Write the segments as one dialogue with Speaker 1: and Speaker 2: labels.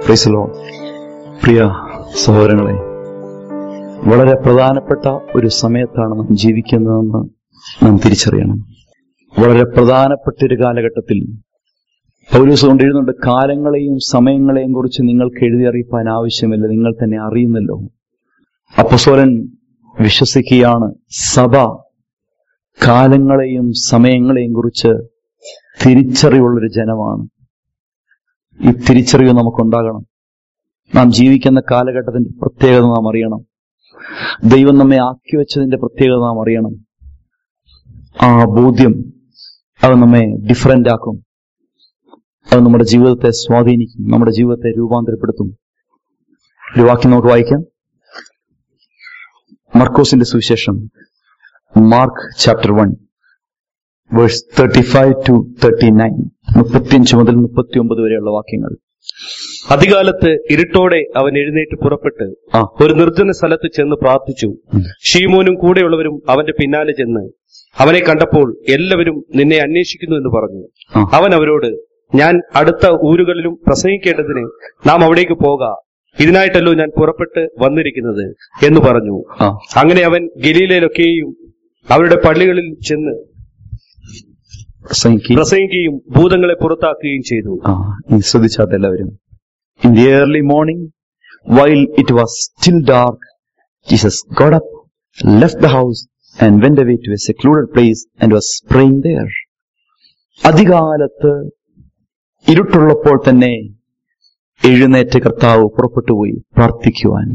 Speaker 1: Praise the Lord. പ്രിയ സഹോദരങ്ങളെ വളരെ പ്രധാനപ്പെട്ട ഒരു സമയത്താണ് നാം ജീവിക്കുന്നതെന്ന് നാം തിരിച്ചറിയണം വളരെ പ്രധാനപ്പെട്ട ഒരു കാലഘട്ടത്തിൽ പൗരൂസ് കൊണ്ട് എഴുതുന്നുണ്ട് കാലങ്ങളെയും സമയങ്ങളെയും കുറിച്ച് നിങ്ങൾക്ക് എഴുതി അറിയിപ്പാൻ ആവശ്യമില്ല നിങ്ങൾ തന്നെ അറിയുന്നല്ലോ അപ്പസോലൻ വിശ്വസിക്കുകയാണ് സഭ കാലങ്ങളെയും സമയങ്ങളെയും കുറിച്ച് തിരിച്ചറിവുള്ളൊരു ജനമാണ് ഈ തിരിച്ചറിവ് നമുക്കുണ്ടാകണം നാം ജീവിക്കുന്ന കാലഘട്ടത്തിന്റെ പ്രത്യേകത നാം അറിയണം ദൈവം നമ്മെ ആക്കി വെച്ചതിന്റെ പ്രത്യേകത നാം അറിയണം ആ ബോധ്യം അത് നമ്മെ ഡിഫറന്റ് ആക്കും അത് നമ്മുടെ ജീവിതത്തെ സ്വാധീനിക്കും നമ്മുടെ ജീവിതത്തെ രൂപാന്തരപ്പെടുത്തും ഒരു വാക്യം നമുക്ക് വായിക്കാം മർക്കോസിന്റെ സുവിശേഷം Mark chapter one verse thirty five to thirty nine മുപ്പത്തിയഞ്ച് മുതൽ മുപ്പത്തി ഒമ്പത് വരെയുള്ള വാക്യങ്ങൾ
Speaker 2: അധികാലത്ത് ഇരുട്ടോടെ അവൻ എഴുന്നേറ്റ് പുറപ്പെട്ട്
Speaker 1: ആ
Speaker 2: ഒരു നിർജ്ജന സ്ഥലത്ത് ചെന്ന് പ്രാർത്ഥിച്ചു ഷീമോനും കൂടെയുള്ളവരും അവന്റെ പിന്നാലെ ചെന്ന് അവനെ കണ്ടപ്പോൾ എല്ലാവരും നിന്നെ അന്വേഷിക്കുന്നു എന്ന് പറഞ്ഞു
Speaker 1: ആ.
Speaker 2: അവൻ അവരോട് ഞാൻ അടുത്ത ഊരുകളിലും പ്രസംഗിക്കേണ്ടതിന് നാം അവിടേക്ക് പോക ഇതിനായിട്ടല്ലോ ഞാൻ പുറപ്പെട്ട് വന്നിരിക്കുന്നത് എന്ന് പറഞ്ഞു
Speaker 1: ആ
Speaker 2: അങ്ങനെ അവൻ ഗലീലയിലൊക്കെയും അവരുടെ പള്ളികളിൽ ചെന്ന്
Speaker 1: പ്രസംഗിക്കുക
Speaker 2: പ്രസംഗിക്കുകയും ഭൂതങ്ങളെ പുറത്താക്കുകയും ചെയ്തു
Speaker 1: ആ ഇനി ശ്രദ്ധിച്ചാത്ത എല്ലാവരും in the early morning while it was still dark Jesus got up left the house and went away to a secluded place and was praying there അധികാലത്ത് ഇരുട്ടുള്ളപ്പോൾ തന്നെ എഴുന്നേറ്റ് കർത്താവ് പുറപ്പെട്ടുപോയി പ്രാർത്ഥിക്കുവാൻ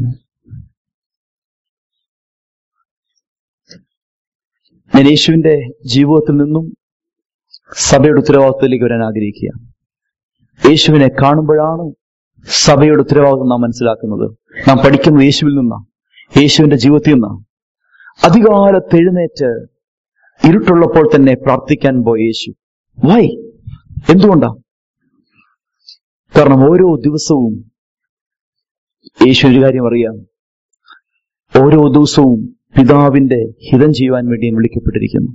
Speaker 1: ഞാൻ യേശുവിന്റെ ജീവിതത്തിൽ നിന്നും സഭയുടെ ഉത്തരവാദിത്വത്തിലേക്ക് വരാൻ ആഗ്രഹിക്കുക യേശുവിനെ കാണുമ്പോഴാണ് സഭയുടെ ഉത്തരവാദിത്വം നാം മനസ്സിലാക്കുന്നത് നാം പഠിക്കുന്നത് യേശുവിൽ നിന്നാണ് യേശുവിന്റെ ജീവിതത്തിൽ നിന്നാണ് അധികാലത്ത് എഴുന്നേറ്റ് ഇരുട്ടുള്ളപ്പോൾ തന്നെ പ്രാർത്ഥിക്കാൻ പോയ യേശു വൈ എന്തുകൊണ്ടാ കാരണം ഓരോ ദിവസവും യേശു ഒരു കാര്യം അറിയാം ഓരോ ദിവസവും പിതാവിന്റെ ഹിതം ചെയ്യുവാൻ വേണ്ടി ഞാൻ വിളിക്കപ്പെട്ടിരിക്കുന്നു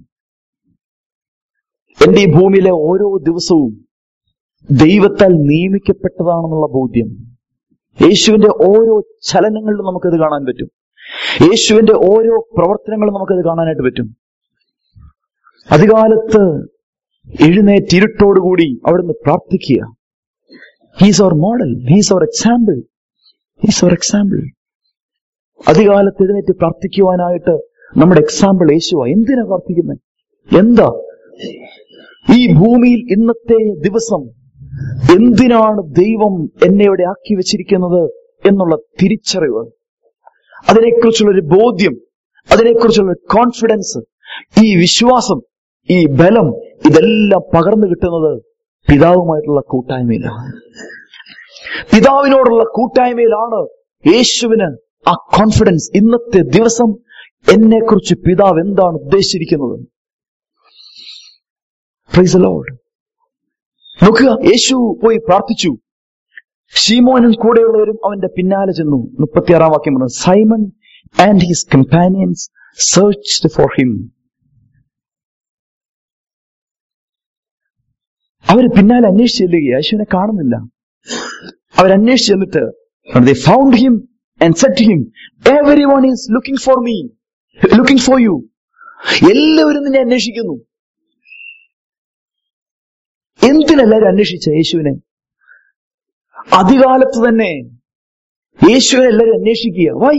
Speaker 1: എന്റെ ഈ ഭൂമിയിലെ ഓരോ ദിവസവും ദൈവത്താൽ നിയമിക്കപ്പെട്ടതാണെന്നുള്ള ബോധ്യം യേശുവിന്റെ ഓരോ ചലനങ്ങളിലും നമുക്കത് കാണാൻ പറ്റും യേശുവിന്റെ ഓരോ പ്രവർത്തനങ്ങളും നമുക്കത് കാണാനായിട്ട് പറ്റും അധികാലത്ത് എഴുന്നേറ്റ് ഇരുട്ടോടുകൂടി അവിടുന്ന് പ്രാർത്ഥിക്കുക he's our model he's our example he's our example അധികാലത്ത് എഴുന്നേറ്റ് പ്രാർത്ഥിക്കുവാനായിട്ട് നമ്മുടെ എക്സാമ്പിൾ യേശുവ എന്തിനാ പ്രാർത്ഥിക്കുന്നത് എന്താ ഈ ഭൂമിയിൽ ഇന്നത്തെ ദിവസം എന്തിനാണ് ദൈവം എന്നെ ഇവിടെ ആക്കി വെച്ചിരിക്കുന്നത് എന്നുള്ള തിരിച്ചറിവ് അതിനെക്കുറിച്ചുള്ള ഒരു ബോധ്യം അതിനെക്കുറിച്ചുള്ള ഒരു കോൺഫിഡൻസ് ഈ വിശ്വാസം ഈ ബലം ഇതെല്ലാം പകർന്നു കിട്ടുന്നത് പിതാവുമായിട്ടുള്ള കൂട്ടായ്മയിലാണ് പിതാവിനോടുള്ള കൂട്ടായ്മയിലാണ് യേശുവിന് ആ കോൺഫിഡൻസ് ഇന്നത്തെ ദിവസം എന്നെക്കുറിച്ച് പിതാവ് എന്താണ് ഉദ്ദേശിച്ചിരിക്കുന്നത് പ്രൈസ് ലോഡ് നോക്കുക യേശു പോയി പ്രാർത്ഥിച്ചു ഷീമോനും കൂടെയുള്ളവരും അവന്റെ പിന്നാലെ ചെന്നു മുപ്പത്തിയാറാം വാക്യം പറഞ്ഞു Simon and his companions search for him അവര് പിന്നാലെ അന്വേഷിച്ച് ചെല്ലുക യേശുവിനെ കാണുന്നില്ല അവരന്വേഷിച്ച് ചെന്നിട്ട് they found him and said to him everyone is looking for me looking for you എല്ലാവരും നിന്നെ അന്വേഷിക്കുന്നു എന്തിനെല്ലാരും അന്വേഷിച്ച യേശുവിനെ അധികാലത്ത് തന്നെ യേശുവിനെ എല്ലാവരും അന്വേഷിക്കുക വൈ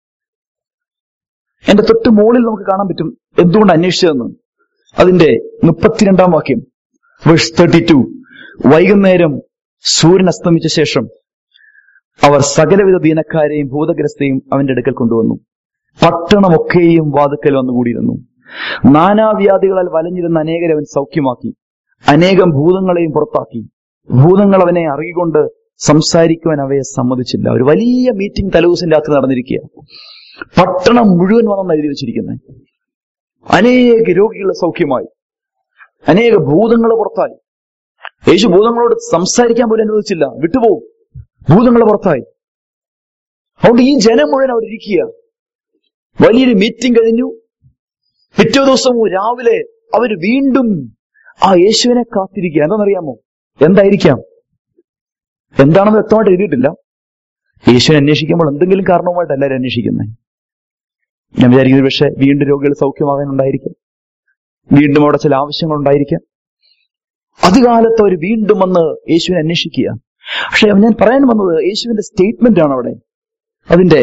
Speaker 1: എന്റെ തൊട്ട് മുകളിൽ നമുക്ക് കാണാൻ പറ്റും എന്തുകൊണ്ട് അന്വേഷിച്ചതെന്ന് അതിന്റെ മുപ്പത്തിരണ്ടാം വാക്യം വേഴ്സ് തേർട്ടി ടു വൈകുന്നേരം സൂര്യൻ അസ്തമിച്ച ശേഷം അവർ സകലവിധ ദീനക്കാരെയും ഭൂതഗ്രസ്തയും അവന്റെ അടുക്കൽ കൊണ്ടുവന്നു പട്ടണമൊക്കെയും വാതുക്കൽ വന്നുകൂടിയിരുന്നു നാനാവ്യാധികളാൽ വലഞ്ഞിരുന്ന അനേകരെ അവൻ സൗഖ്യമാക്കി അനേകം ഭൂതങ്ങളെയും പുറത്താക്കി ഭൂതങ്ങൾ അവനെ അറിയുകൊണ്ട് സംസാരിക്കുവാൻ അവയെ സമ്മതിച്ചില്ല ഒരു വലിയ മീറ്റിംഗ് തലൂസിന്റെ അകത്ത് നടന്നിരിക്കുക പട്ടണം മുഴുവൻ വന്നെന്ന് എഴുതി വെച്ചിരിക്കുന്നത് അനേക രോഗികളെ സൗഖ്യമായി അനേക ഭൂതങ്ങൾ പുറത്തായി യേശു ഭൂതങ്ങളോട് സംസാരിക്കാൻ പോലും അനുവദിച്ചില്ല വിട്ടുപോകും ഭൂതങ്ങൾ പുറത്തായി അതുകൊണ്ട് ഈ ജനം മുഴുവൻ അവിടെ ഇരിക്കുക വലിയൊരു മീറ്റിംഗ് കഴിഞ്ഞു പിറ്റേ ദിവസം രാവിലെ അവർ വീണ്ടും ആ യേശുവിനെ കാത്തിരിക്കുക എന്താണെന്നറിയാമോ എന്തായിരിക്കാം എന്താണെന്ന് വ്യക്തമായിട്ട് എഴുതിയിട്ടില്ല യേശുവിനെ അന്വേഷിക്കുമ്പോൾ എന്തെങ്കിലും കാരണവുമായിട്ട് എല്ലാവരും അന്വേഷിക്കുന്നത് ഞാൻ വിചാരിക്കുന്നത് പക്ഷേ വീണ്ടും രോഗികൾ സൗഖ്യമാകാനുണ്ടായിരിക്കാം വീണ്ടും അവിടെ ചില ആവശ്യങ്ങൾ ഉണ്ടായിരിക്കാം അധികാലത്ത് അവർ വീണ്ടും വന്ന് യേശുവിനെ അന്വേഷിക്കുക പക്ഷെ ഞാൻ പറയാൻ വന്നത് യേശുവിന്റെ സ്റ്റേറ്റ്മെന്റ് ആണ് അവിടെ അതിന്റെ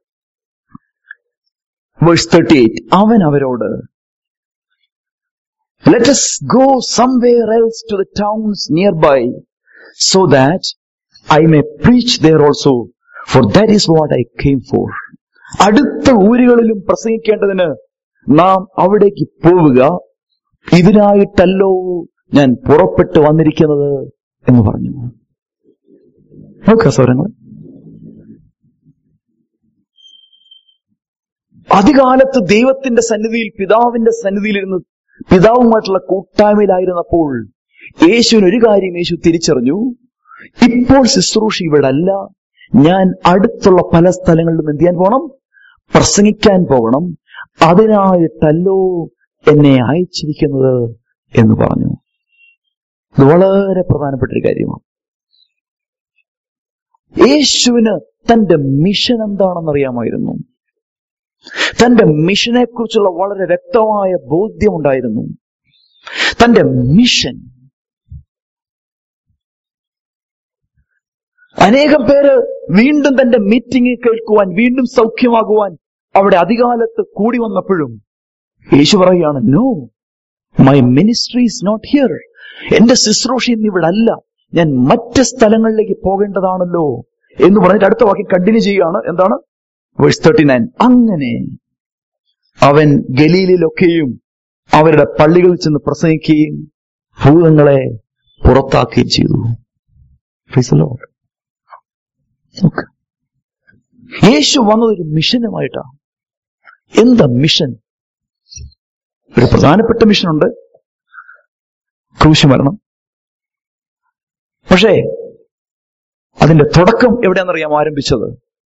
Speaker 1: വേഴ്സ് തേർട്ടി എയ്റ്റ് അവൻ അവരോട് let us go somewhere else to the towns nearby so that I may preach there also for that is what I came for അടുത്ത ഊരുകളിലും പ്രസംഗിക്കേണ്ടതിന് നാം അവിടേക്ക് പോവുക ഇതിനായിട്ടല്ലോ ഞാൻ പുറപ്പെട്ടു വന്നിരിക്കുന്നത് എന്ന് പറഞ്ഞു നോക്കുക സ്വരങ്ങൾ അധികാലത്ത് ദൈവത്തിന്റെ സന്നിധിയിൽ പിതാവിന്റെ സന്നിധിയിലിരുന്ന് പിതാവുമായിട്ടുള്ള കൂട്ടായ്മയിലായിരുന്നപ്പോൾ യേശുവിന് ഒരു കാര്യം യേശു തിരിച്ചറിഞ്ഞു ഇപ്പോൾ ശുശ്രൂഷ ഇവിടെ അല്ല ഞാൻ അടുത്തുള്ള പല സ്ഥലങ്ങളിലും എന്ത് ചെയ്യാൻ പോകണം പ്രസംഗിക്കാൻ പോകണം അതിനായിട്ടല്ലോ എന്നെ അയച്ചിരിക്കുന്നത് എന്ന് പറഞ്ഞു ഇത് വളരെ പ്രധാനപ്പെട്ട ഒരു കാര്യമാണ് യേശുവിന് തന്റെ മിഷൻ എന്താണെന്ന് അറിയാമായിരുന്നു തന്റെ മിഷനെ കുറിച്ചുള്ള വളരെ വ്യക്തമായ ബോധ്യമുണ്ടായിരുന്നു തന്റെ മിഷൻ അനേകം പേര് വീണ്ടും തന്റെ മീറ്റിംഗ് കേൾക്കുവാൻ വീണ്ടും സൗഖ്യമാകുവാൻ അവിടെ അധികാലത്ത് കൂടി വന്നപ്പോഴും യേശു പറയുകയാണ് no my ministry is not here എന്റെ ശുശ്രൂഷ ഇന്ന് ഇവിടെ അല്ല ഞാൻ മറ്റ് സ്ഥലങ്ങളിലേക്ക് പോകേണ്ടതാണല്ലോ എന്ന് പറഞ്ഞിട്ട് അടുത്ത വാക്യം കണ്ടിന്യൂ ചെയ്യുകയാണ് എന്താണ് വേഴ്സ് തേർട്ടി നയൻ അങ്ങനെ അവൻ ഗലീലിലൊക്കെയും അവരുടെ പള്ളികളിൽ ചെന്ന് പ്രസംഗിക്കുകയും ഭൂതങ്ങളെ പുറത്താക്കുകയും ചെയ്തു Praise the Lord. നോക്ക്. യേശു വന്നത് ഒരു മിഷനുമായിട്ടാണ് എന്താ മിഷൻ ഒരു പ്രധാനപ്പെട്ട മിഷനുണ്ട് ക്രൂശ് മരണം പക്ഷേ അതിന്റെ തുടക്കം എവിടെയാണെന്നറിയാം ആരംഭിച്ചത്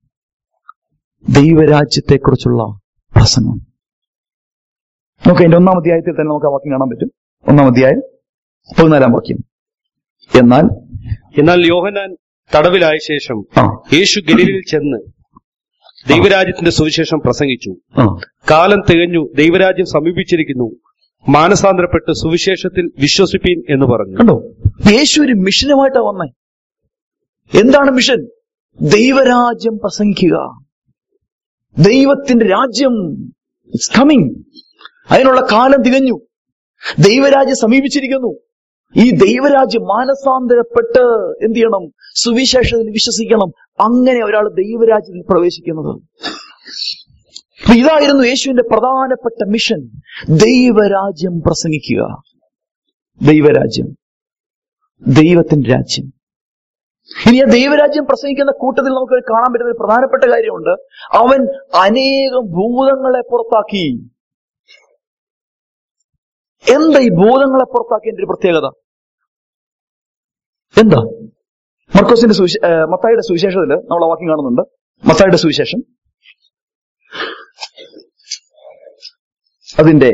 Speaker 1: ദൈവരാജ്യത്തെക്കുറിച്ചുള്ള പ്രസംഗം നമുക്ക് അതിന്റെ ഒന്നാം അധ്യായത്തിൽ തന്നെ നമുക്ക് ആ വാക്യം കാണാൻ പറ്റും ഒന്നാം അധ്യായം പതിനാലാം വാക്യം എന്നാൽ
Speaker 2: എന്നാൽ യോഹനാൻ തടവിലായ ശേഷം
Speaker 1: ആ
Speaker 2: യേശു ഗലീലിൽ ചെന്ന് ദൈവരാജ്യത്തിന്റെ സുവിശേഷം പ്രസംഗിച്ചു
Speaker 1: ആ
Speaker 2: കാലം തികഞ്ഞു ദൈവരാജ്യം സമീപിച്ചിരിക്കുന്നു മാനസാന്തരപ്പെട്ട് സുവിശേഷത്തിൽ വിശ്വസിപ്പീൻ എന്ന് പറഞ്ഞു
Speaker 1: കണ്ടോ യേശു ഒരു മിഷനുമായിട്ടാ വന്നേ എന്താണ് മിഷൻ ദൈവരാജ്യം പ്രസംഗിക്കുക ദൈവത്തിന്റെ രാജ്യം ഇറ്റ്സ് കമ്മിങ് അതിനുള്ള കാലം തികഞ്ഞു ദൈവരാജ്യം സമീപിച്ചിരിക്കുന്നു ഈ ദൈവരാജ്യം മാനസാന്തരപ്പെട്ട് എന്ത് ചെയ്യണം സുവിശേഷത്തിൽ വിശ്വസിക്കണം അങ്ങനെ ഒരാൾ ദൈവരാജ്യത്തിൽ പ്രവേശിക്കുന്നത് അപ്പൊ ഇതായിരുന്നു യേശുവിന്റെ പ്രധാനപ്പെട്ട മിഷൻ ദൈവരാജ്യം പ്രസംഗിക്കുക ദൈവരാജ്യം ദൈവത്തിന്റെ രാജ്യം ഇനി ആ ദൈവരാജ്യം പ്രസംഗിക്കുന്ന കൂട്ടത്തിൽ നമുക്ക് കാണാൻ പറ്റുന്ന ഒരു പ്രധാനപ്പെട്ട കാര്യമുണ്ട് അവൻ അനേകം ഭൂതങ്ങളെ പുറത്താക്കി എന്താ ഈ ഭൂതങ്ങളെ പുറത്താക്കിയതിന്റെ ഒരു പ്രത്യേകത എന്താ മർക്കോസിന്റെ സുവിശേ ഏ, മത്തായിയുടെ സുവിശേഷത്തിൽ നമ്മൾ ആ വാക്യം കാണുന്നുണ്ട് മത്തായിയുടെ സുവിശേഷം അതിന്റെ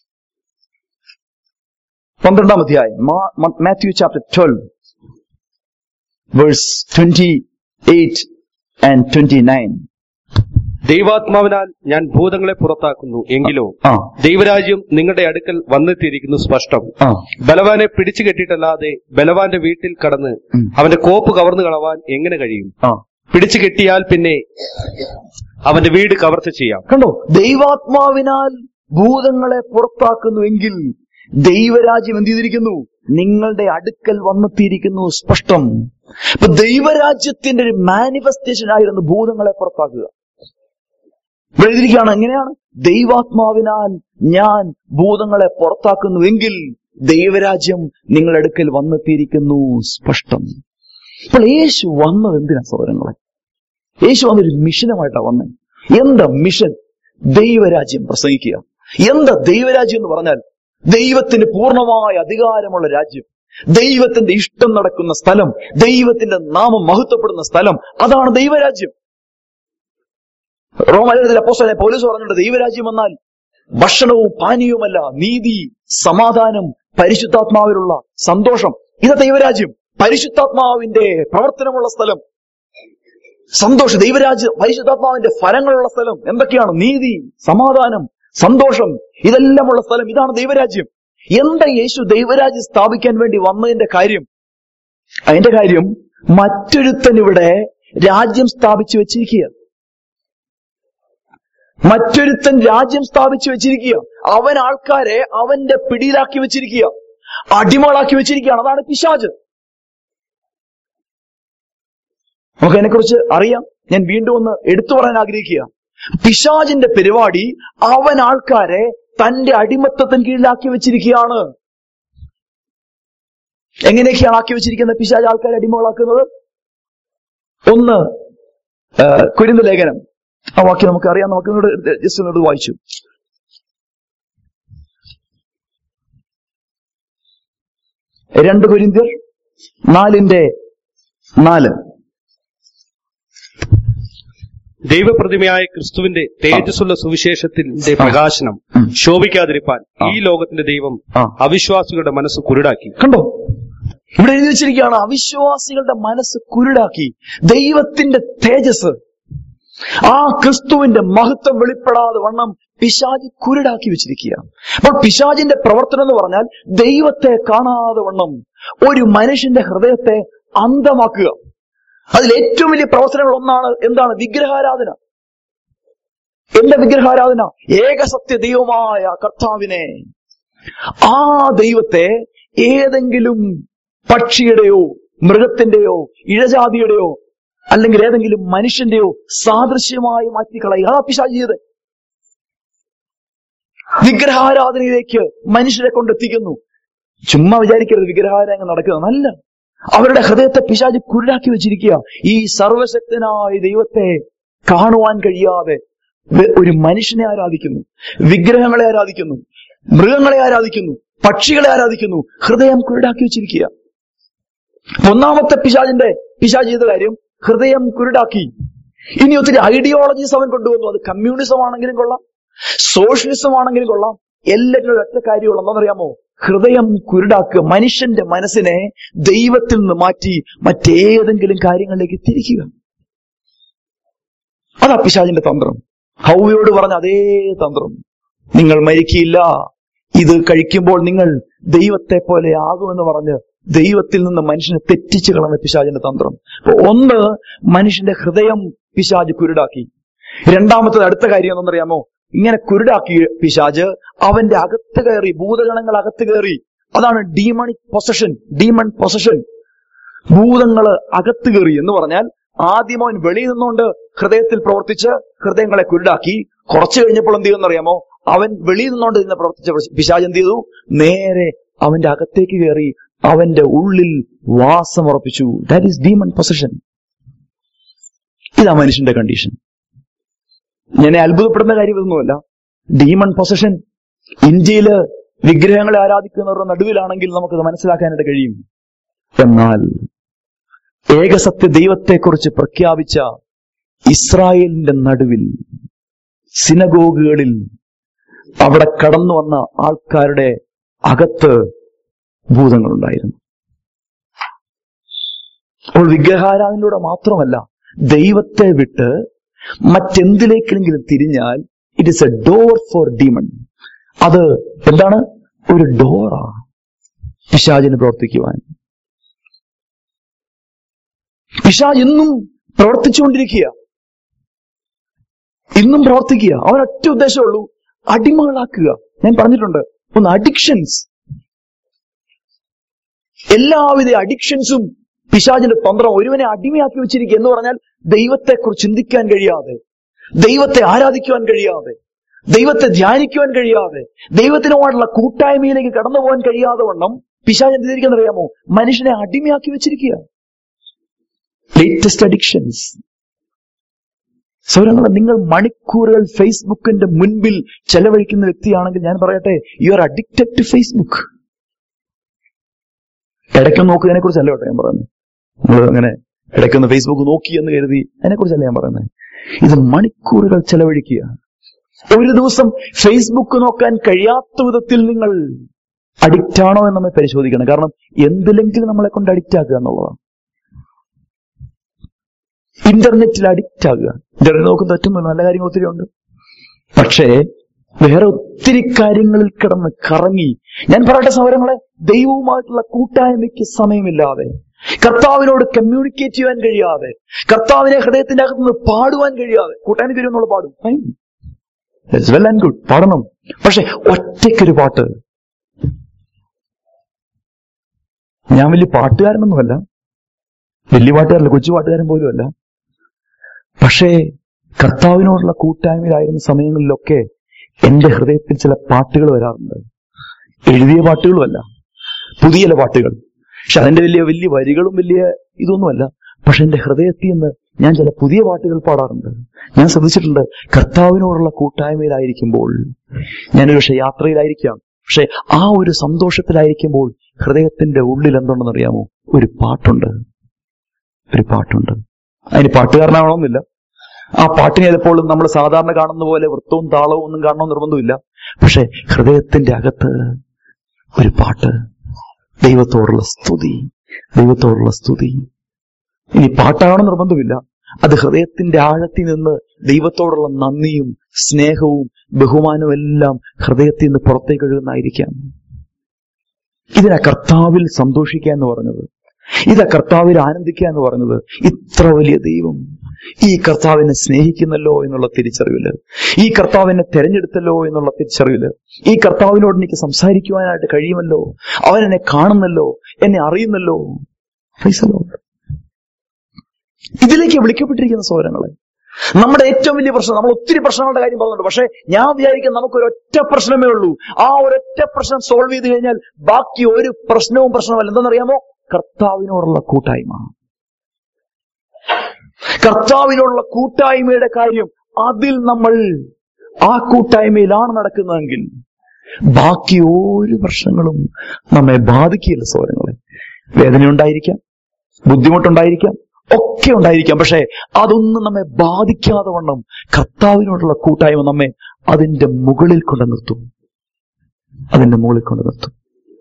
Speaker 1: പന്ത്രണ്ടാം അധ്യായം Matthew chapter twelve verse twenty eight and twenty nine
Speaker 2: ദൈവാത്മാവിനാൽ ഞാൻ ഭൂതങ്ങളെ പുറത്താക്കുന്നു എങ്കിലോ
Speaker 1: ആ
Speaker 2: ദൈവരാജ്യം നിങ്ങളുടെ അടുക്കൽ വന്നെത്തിയിരിക്കുന്നു സ്പഷ്ടം
Speaker 1: ആ
Speaker 2: ബലവാനെ പിടിച്ചു കെട്ടിയിട്ടല്ലാതെ ബലവാന്റെ വീട്ടിൽ കടന്ന്
Speaker 1: ഉം.
Speaker 2: അവന്റെ കോപ്പ് കവർന്നു കളവാൻ എങ്ങനെ കഴിയും
Speaker 1: ആ
Speaker 2: പിടിച്ചു കെട്ടിയാൽ പിന്നെ അവന്റെ വീട് കവർച്ച ചെയ്യാം
Speaker 1: കണ്ടോ ദൈവാത്മാവിനാൽ ഭൂതങ്ങളെ പുറത്താക്കുന്നുവെങ്കിൽ ദൈവരാജ്യം എന്ത് ചെയ്തിരിക്കുന്നു നിങ്ങളുടെ അടുക്കൽ വന്നെത്തിയിരിക്കുന്നു സ്പഷ്ടം ഇപ്പൊ ദൈവരാജ്യത്തിന്റെ ഒരു മാനിഫെസ്റ്റേഷൻ ആയിരുന്നു ഭൂതങ്ങളെ പുറത്താക്കുക ഇവിടെ എഴുതിയിരിക്കുകയാണ് എങ്ങനെയാണ് ദൈവാത്മാവിനാൽ ഞാൻ ഭൂതങ്ങളെ പുറത്താക്കുന്നുവെങ്കിൽ ദൈവരാജ്യം നിങ്ങളുടെ അടുക്കൽ വന്നെത്തിയിരിക്കുന്നു സ്പഷ്ടം ഇപ്പോൾ യേശു വന്നത് എന്തിനാ സൗരങ്ങളെ യേശു വന്നൊരു മിഷനുമായിട്ടാണ് വന്നത് എന്താ മിഷൻ ദൈവരാജ്യം പ്രസംഗിക്കുക എന്താ ദൈവരാജ്യം എന്ന് പറഞ്ഞാൽ ദൈവത്തിന് പൂർണ്ണമായ അധികാരമുള്ള രാജ്യം ദൈവത്തിന്റെ ഇഷ്ടം നടക്കുന്ന സ്ഥലം ദൈവത്തിന്റെ നാമം മഹത്വപ്പെടുന്ന സ്ഥലം അതാണ് ദൈവരാജ്യം റോമലത്തിൽ അപ്പോസ്തലൻ പോലീസ് പറഞ്ഞിട്ടുണ്ട് ദൈവരാജ്യം എന്നാൽ ഭക്ഷണവും പാനീയവുമല്ല നീതി സമാധാനം പരിശുദ്ധാത്മാവിലുള്ള സന്തോഷം ഇത് ദൈവരാജ്യം പരിശുദ്ധാത്മാവിന്റെ പ്രവർത്തനമുള്ള സ്ഥലം സന്തോഷം ദൈവരാജ്യം പരിശുദ്ധാത്മാവിന്റെ ഫലങ്ങളുള്ള സ്ഥലം എന്തൊക്കെയാണ് നീതി സമാധാനം സന്തോഷം ഇതെല്ലാമുള്ള സ്ഥലം ഇതാണ് ദൈവരാജ്യം എന്താ യേശു ദൈവരാജ്യം സ്ഥാപിക്കാൻ വേണ്ടി വന്നതിന്റെ കാര്യം അതിന്റെ കാര്യം മറ്റൊരുത്തൻ ഇവിടെ രാജ്യം സ്ഥാപിച്ചു വെച്ചിരിക്കുക മറ്റൊരുത്തൻ രാജ്യം സ്ഥാപിച്ചു വെച്ചിരിക്കുക അവൻ ആൾക്കാരെ അവന്റെ പിടിയിലാക്കി വെച്ചിരിക്കുക അടിമകളാക്കി വെച്ചിരിക്കുകയാണ് അതാണ് പിശാജ് നമുക്ക് അതിനെക്കുറിച്ച് അറിയാം ഞാൻ വീണ്ടും ഒന്ന് എടുത്തു പറയാൻ ആഗ്രഹിക്കുക പിശാജിന്റെ പരിപാടി അവൻ ആൾക്കാരെ തന്റെ അടിമത്തത്തിന് കീഴിലാക്കി വെച്ചിരിക്കുകയാണ് എങ്ങനെയൊക്കെയാണ് ആക്കി വെച്ചിരിക്കുന്നത് പിശാജ് ആൾക്കാരെ അടിമകളാക്കുന്നത് ഒന്ന് കുരുന്ന ലേഖനം ആ വാക്യം നമുക്ക് അറിയാം നമുക്ക് ഇങ്ങോട്ട് ജസ്റ്റ് ഒന്നുകൂടെ വായിച്ചു രണ്ട് കുരിന്തിയർ നാലിന്റെ നാല്
Speaker 2: ദൈവപ്രതിമയായ ക്രിസ്തുവിന്റെ തേജസ്സുള്ള സുവിശേഷത്തിന്റെ പ്രകാശനം
Speaker 1: ഉം.
Speaker 2: ശോഭിക്കാതിരിപ്പാൻ
Speaker 1: ആ.
Speaker 2: ഈ ലോകത്തിന്റെ ദൈവം
Speaker 1: ആ.
Speaker 2: അവിശ്വാസികളുടെ മനസ്സ് കുരുടാക്കി
Speaker 1: കണ്ടോ ഇവിടെ എഴുതി വെച്ചിരിക്കുകയാണ് അവിശ്വാസികളുടെ മനസ്സ് കുരുടാക്കി ദൈവത്തിന്റെ തേജസ് ആ ക്രിസ്തുവിന്റെ മഹത്വം വെളിപ്പെടാതെ വണ്ണം പിശാജ് കുരുടാക്കി വെച്ചിരിക്കുക അപ്പോൾ പിശാജിന്റെ പ്രവർത്തനം എന്ന് പറഞ്ഞാൽ ദൈവത്തെ കാണാതെ വണ്ണം ഒരു മനുഷ്യന്റെ ഹൃദയത്തെ അന്ധമാക്കുക അതിൽ ഏറ്റവും വലിയ പ്രവർത്തനങ്ങൾ ഒന്നാണ് എന്താണ് വിഗ്രഹാരാധന എന്റെ വിഗ്രഹാരാധന ഏകസത്യ ദൈവമായ കർത്താവിനെ ആ ദൈവത്തെ ഏതെങ്കിലും പക്ഷിയുടെയോ മൃഗത്തിന്റെയോ ഇഴജാതിയുടെയോ അല്ലെങ്കിൽ ഏതെങ്കിലും മനുഷ്യന്റെയോ സാദൃശ്യമായി മാറ്റിക്കളയുക അതാ പിശാച് ചെയ്തത് വിഗ്രഹാരാധനയിലേക്ക് മനുഷ്യരെ കൊണ്ടെത്തിക്കുന്നു ചുമ്മാ വിചാരിക്കരുത് വിഗ്രഹാരാധന നടക്കുക നല്ല അവരുടെ ഹൃദയത്തെ പിശാച് കുരുടാക്കി വെച്ചിരിക്കുക ഈ സർവശക്തനായ ദൈവത്തെ കാണുവാൻ കഴിയാതെ വെ- ഒരു മനുഷ്യനെ ആരാധിക്കുന്നു വിഗ്രഹങ്ങളെ ആരാധിക്കുന്നു മൃഗങ്ങളെ ആരാധിക്കുന്നു പക്ഷികളെ ആരാധിക്കുന്നു ഹൃദയം കുരുടാക്കി വെച്ചിരിക്കുക ഒന്നാമത്തെ പിശാജിന്റെ പിശാജ് ചെയ്ത കാര്യം ഹൃദയം കുരുടാക്കി ഇനി ഒത്തിരി ഐഡിയോളജീസ് അവൻ കൊണ്ടുവന്നു അത് കമ്മ്യൂണിസം ആണെങ്കിലും കൊള്ളാം സോഷ്യലിസം ആണെങ്കിലും കൊള്ളാം എല്ലാറ്റിനും ഒറ്റ കാര്യമുള്ള എന്താണെന്നറിയാമോ ഹൃദയം കുരുടാക്കുക മനുഷ്യന്റെ മനസ്സിനെ ദൈവത്തിൽ നിന്ന് മാറ്റി മറ്റേതെങ്കിലും കാര്യങ്ങളിലേക്ക് തിരിക്കുക അതാ പിശാജിന്റെ തന്ത്രം ഹൗവയോട് പറഞ്ഞ അതേ തന്ത്രം നിങ്ങൾ മരിക്കില്ല ഇത് കഴിക്കുമ്പോൾ നിങ്ങൾ ദൈവത്തെ പോലെ ആകുമെന്ന് പറഞ്ഞ് ദൈവത്തിൽ നിന്ന് മനുഷ്യനെ തെറ്റിച്ചു കളഞ്ഞ പിശാജിന്റെ തന്ത്രം അപ്പൊ ഒന്ന് മനുഷ്യന്റെ ഹൃദയം പിശാജ് കുരുടാക്കി രണ്ടാമത്തത് അടുത്ത കാര്യം എന്തെന്നറിയാമോ ഇങ്ങനെ കുരുടാക്കി പിശാജ് അവന്റെ അകത്ത് കയറി ഭൂതഗണങ്ങൾ അകത്ത് കയറി അതാണ് ഡീമണിക് പൊസഷൻ ഡീമൺ പൊസഷൻ ഭൂതങ്ങള് അകത്ത് കയറി എന്ന് പറഞ്ഞാൽ ആദ്യം അവൻ വെളിയിൽ നിന്നുകൊണ്ട് ഹൃദയത്തിൽ പ്രവർത്തിച്ച് ഹൃദയങ്ങളെ കുരുടാക്കി കുറച്ചു കഴിഞ്ഞപ്പോൾ എന്ത് ചെയ്യുമെന്നറിയാമോ അവൻ വെളിയിൽ നിന്നുകൊണ്ട് ഇതിനെ പ്രവർത്തിച്ച പിശാജ് എന്ത് ചെയ്തു നേരെ അവന്റെ അകത്തേക്ക് കയറി അവന്റെ ഉള്ളിൽ വാസമുറപ്പിച്ചു ദാറ്റ് ഈസ് ഡീമൺ പൊസഷൻ ഇതാ മനുഷ്യന്റെ കണ്ടീഷൻ ഞാൻ അത്ഭുതപ്പെടുന്ന കാര്യം ഇതൊന്നുമല്ല ഡീമൺ പൊസഷൻ ഇന്ത്യയില് വിഗ്രഹങ്ങളെ ആരാധിക്കുന്നവരുടെ നടുവിലാണെങ്കിൽ നമുക്കത് മനസ്സിലാക്കാനായിട്ട് കഴിയും എന്നാൽ ഏകസത്യ ദൈവത്തെക്കുറിച്ച് പ്രഖ്യാപിച്ച ഇസ്രായേലിന്റെ നടുവിൽ സിനഗോഗുകളിൽ അവിടെ കടന്നു വന്ന ആൾക്കാരുടെ അകത്ത് ഭൂതങ്ങളുണ്ടായിരുന്നു അപ്പോൾ വിഗ്രഹാരാധനയിലൂടെ മാത്രമല്ല ദൈവത്തെ വിട്ട് മറ്റെന്തിലേക്കെങ്കിലും തിരിഞ്ഞാൽ it is a door for demon അത് എന്താണ് ഒരു ഡോറാ പിശാചിന് പ്രവർത്തിക്കുവാൻ പിശാജ് ഇന്നും പ്രവർത്തിച്ചുകൊണ്ടിരിക്കുക ഇന്നും പ്രവർത്തിക്കുക അവൻ ഒറ്റ ഉദ്ദേശമുള്ളൂ അടിമകളാക്കുക ഞാൻ പറഞ്ഞിട്ടുണ്ട് ഒന്ന് അഡിക്ഷൻസ് എല്ലാവിധ അഡിക്ഷൻസും പിശാചിന്റെ തന്ത്രം ഒരുവനെ അടിമയാക്കി വെച്ചിരിക്കുക എന്ന് പറഞ്ഞാൽ ദൈവത്തെക്കുറിച്ച് ചിന്തിക്കാൻ കഴിയാതെ ദൈവത്തെ ആരാധിക്കുവാൻ കഴിയാതെ ദൈവത്തെ ധ്യാനിക്കുവാൻ കഴിയാതെ ദൈവത്തിനുമായിട്ടുള്ള കൂട്ടായ്മയിലേക്ക് കടന്നു പോകാൻ കഴിയാതെ വണ്ണം പിശാജ് എന്ത് ചെയ്തിരിക്കുന്ന അറിയാമോ മനുഷ്യനെ അടിമയാക്കി വെച്ചിരിക്കുക ലേറ്റസ്റ്റ് അഡിക്ഷൻസ് സൗരങ്ങളെ നിങ്ങൾ മണിക്കൂറുകൾ ഫേസ്ബുക്കിന്റെ മുൻപിൽ ചെലവഴിക്കുന്ന വ്യക്തിയാണെങ്കിൽ ഞാൻ പറയട്ടെ you are addicted to Facebook ഇടയ്ക്കൊന്ന് നോക്കുന്നതിനെ കുറിച്ചല്ല കേട്ടോ ഞാൻ പറയുന്നത് നിങ്ങൾ അങ്ങനെ ഇടയ്ക്കൊന്ന് ഫേസ്ബുക്ക് നോക്കി എന്ന് കരുതി അതിനെക്കുറിച്ചല്ല ഞാൻ പറയുന്നത് ഇത് മണിക്കൂറുകൾ ചെലവഴിക്കുക ഒരു ദിവസം ഫേസ്ബുക്ക് നോക്കാൻ കഴിയാത്ത വിധത്തിൽ നിങ്ങൾ അഡിക്റ്റ് ആണോ എന്ന് നമ്മൾ പരിശോധിക്കണം കാരണം എന്തിലെങ്കിലും നമ്മളെ കൊണ്ട് അഡിക്റ്റ് ആക്കുക എന്നുള്ളതാണ് ഇന്റർനെറ്റിൽ അഡിക്റ്റ് ആകുക ഇന്റർനെറ്റ് നോക്കുന്ന പറ്റുന്നില്ല നല്ല കാര്യങ്ങൾ ഒത്തിരി ഉണ്ട് പക്ഷേ വേറെ ഒത്തിരി കാര്യങ്ങളിൽ കിടന്ന് കറങ്ങി ഞാൻ പറയട്ടെ സൗരങ്ങളെ ദൈവവുമായിട്ടുള്ള കൂട്ടായ്മയ്ക്ക് സമയമില്ലാതെ കർത്താവിനോട് കമ്മ്യൂണിക്കേറ്റ് ചെയ്യാൻ കഴിയാതെ കർത്താവിനെ ഹൃദയത്തിന്റെ അകത്ത് നിന്ന് പാടുവാൻ കഴിയാതെ കൂട്ടായ്മ കഴിയുമെന്നുള്ള പാടും ഫൈൻ വെൽ ആൻഡ് ഗുഡ് പാടണം പക്ഷെ ഒറ്റയ്ക്കൊരു പാട്ട് ഞാൻ വലിയ പാട്ടുകാരനൊന്നുമല്ല വലിയ പാട്ടുകാരല്ല കൊച്ചു പാട്ടുകാരൻ പോലും അല്ല പക്ഷേ കർത്താവിനോടുള്ള കൂട്ടായ്മയിലായിരുന്ന സമയങ്ങളിലൊക്കെ എന്റെ ഹൃദയത്തിൽ ചില പാട്ടുകൾ വരാറുണ്ട് എഴുതിയ പാട്ടുകളുമല്ല പുതിയ ചില പാട്ടുകൾ പക്ഷെ അതിന്റെ വലിയ വലിയ വരികളും വലിയ ഇതൊന്നുമല്ല പക്ഷെ എന്റെ ഹൃദയത്തിൽ നിന്ന് ഞാൻ ചില പുതിയ പാട്ടുകൾ പാടാറുണ്ട് ഞാൻ ശ്രദ്ധിച്ചിട്ടുണ്ട് കർത്താവിനോടുള്ള കൂട്ടായ്മയിലായിരിക്കുമ്പോൾ ഞാനൊരു പക്ഷെ യാത്രയിലായിരിക്കാം പക്ഷെ ആ ഒരു സന്തോഷത്തിലായിരിക്കുമ്പോൾ ഹൃദയത്തിന്റെ ഉള്ളിൽ എന്തുണ്ടെന്ന് അറിയാമോ ഒരു പാട്ടുണ്ട് ഒരു പാട്ടുണ്ട് അതിന് പാട്ടുകാരനാവണമെന്നില്ല ആ പാട്ടിന് ചിലപ്പോൾ നമ്മൾ സാധാരണ കാണുന്ന പോലെ വൃത്തവും താളവും ഒന്നും കാണണമെന്ന് നിർബന്ധമില്ല പക്ഷെ ഹൃദയത്തിന്റെ അകത്ത് ഒരു പാട്ട് ദൈവത്തോടുള്ള സ്തുതി ദൈവത്തോടുള്ള സ്തുതി ഇനി പാട്ടാകണം നിർബന്ധമില്ല അത് ഹൃദയത്തിന്റെ ആഴത്തിൽ നിന്ന് ദൈവത്തോടുള്ള നന്ദിയും സ്നേഹവും ബഹുമാനവും എല്ലാം ഹൃദയത്തിൽ നിന്ന് പുറത്തേക്ക് ഒഴുകുന്നതായിരിക്കാം ഇതിനാ കർത്താവിൽ സന്തോഷിക്കുക എന്ന് പറഞ്ഞത് ഇതാ കർത്താവിൽ ആനന്ദിക്കുക എന്ന് പറഞ്ഞത് ഇത്ര വലിയ ദൈവം ഈ കർത്താവിനെ സ്നേഹിക്കുന്നല്ലോ എന്നുള്ള തിരിച്ചറിവില് ഈ കർത്താവിനെ തെരഞ്ഞെടുത്തല്ലോ എന്നുള്ള തിരിച്ചറിവില് ഈ കർത്താവിനോട് എനിക്ക് സംസാരിക്കുവാനായിട്ട് കഴിയുമല്ലോ അവൻ എന്നെ കാണുന്നല്ലോ എന്നെ അറിയുന്നല്ലോ Praise the Lord. ഇതിലേക്ക് വിളിക്കപ്പെട്ടിരിക്കുന്ന സൗരങ്ങളെ നമ്മുടെ ഏറ്റവും വലിയ പ്രശ്നം നമ്മൾ ഒത്തിരി പ്രശ്നങ്ങളുടെ കാര്യം പറഞ്ഞിട്ടുണ്ട് പക്ഷേ ഞാൻ വിചാരിക്കും നമുക്ക് ഒരൊറ്റ പ്രശ്നമേ ഉള്ളൂ ആ ഒരൊറ്റ പ്രശ്നം സോൾവ് ചെയ്ത് കഴിഞ്ഞാൽ ബാക്കി ഒരു പ്രശ്നവും പ്രശ്നമല്ല എന്താണെന്നറിയാമോ കർത്താവിനോടുള്ള കൂട്ടായ്മ കർത്താവിനോടുള്ള കൂട്ടായ്മയുടെ കാര്യം അതിൽ നമ്മൾ ആ കൂട്ടായ്മയിലാണ് നടക്കുന്നതെങ്കിൽ ബാക്കി ഒരു പ്രശ്നങ്ങളും നമ്മെ ബാധിക്കില്ല സോരങ്ങളെ വേദന ഉണ്ടായിരിക്കാം ബുദ്ധിമുട്ടുണ്ടായിരിക്കാം ഒക്കെ ഉണ്ടായിരിക്കാം പക്ഷെ അതൊന്നും നമ്മെ ബാധിക്കാതെ വണ്ണം കർത്താവിനോടുള്ള കൂട്ടായ്മ നമ്മെ അതിന്റെ മുകളിൽ കൊണ്ട് നിർത്തും അതിന്റെ മുകളിൽ കൊണ്ട് നിർത്തും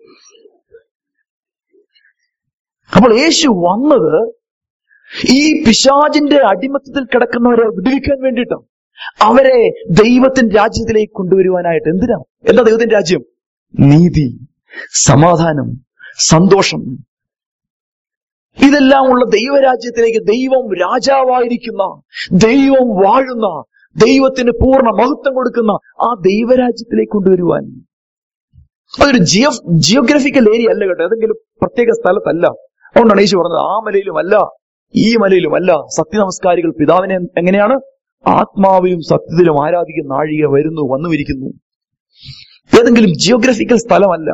Speaker 1: അപ്പോൾ യേശു വന്നത് ഈ പിശാചിന്റെ അടിമത്തത്തിൽ കിടക്കുന്നവരെ വിടുവിക്കാൻ വേണ്ടിയിട്ടാണ് അവരെ ദൈവത്തിന്റെ രാജ്യത്തിലേക്ക് കൊണ്ടുവരുവാനായിട്ട് എന്തിനാ എന്താ ദൈവത്തിന്റെ രാജ്യം നീതി സമാധാനം സന്തോഷം ഇതെല്ലാം ഉള്ള ദൈവരാജ്യത്തിലേക്ക് ദൈവം രാജാവായിരിക്കുന്ന ദൈവം വാഴുന്ന ദൈവത്തിന് പൂർണ്ണ മഹത്വം കൊടുക്കുന്ന ആ ദൈവരാജ്യത്തിലേക്ക് കൊണ്ടുവരുവാൻ അതൊരു ജിയോ ജിയോഗ്രഫിക്കൽ ഏരിയ അല്ല കേട്ടോ ഏതെങ്കിലും പ്രത്യേക സ്ഥലത്തല്ല അതുകൊണ്ടാണ് യേശു പറഞ്ഞത് ആ മലയിലും അല്ല ഈ മലയിലും അല്ല സത്യനമസ്കാരികൾ പിതാവിനെ എങ്ങനെയാണ് ആത്മാവിലും സത്യത്തിലും ആരാധിക്കുന്ന നാഴിക വരുന്നു വന്നുമിരിക്കുന്നു ഏതെങ്കിലും ജിയോഗ്രഫിക്കൽ സ്ഥലമല്ല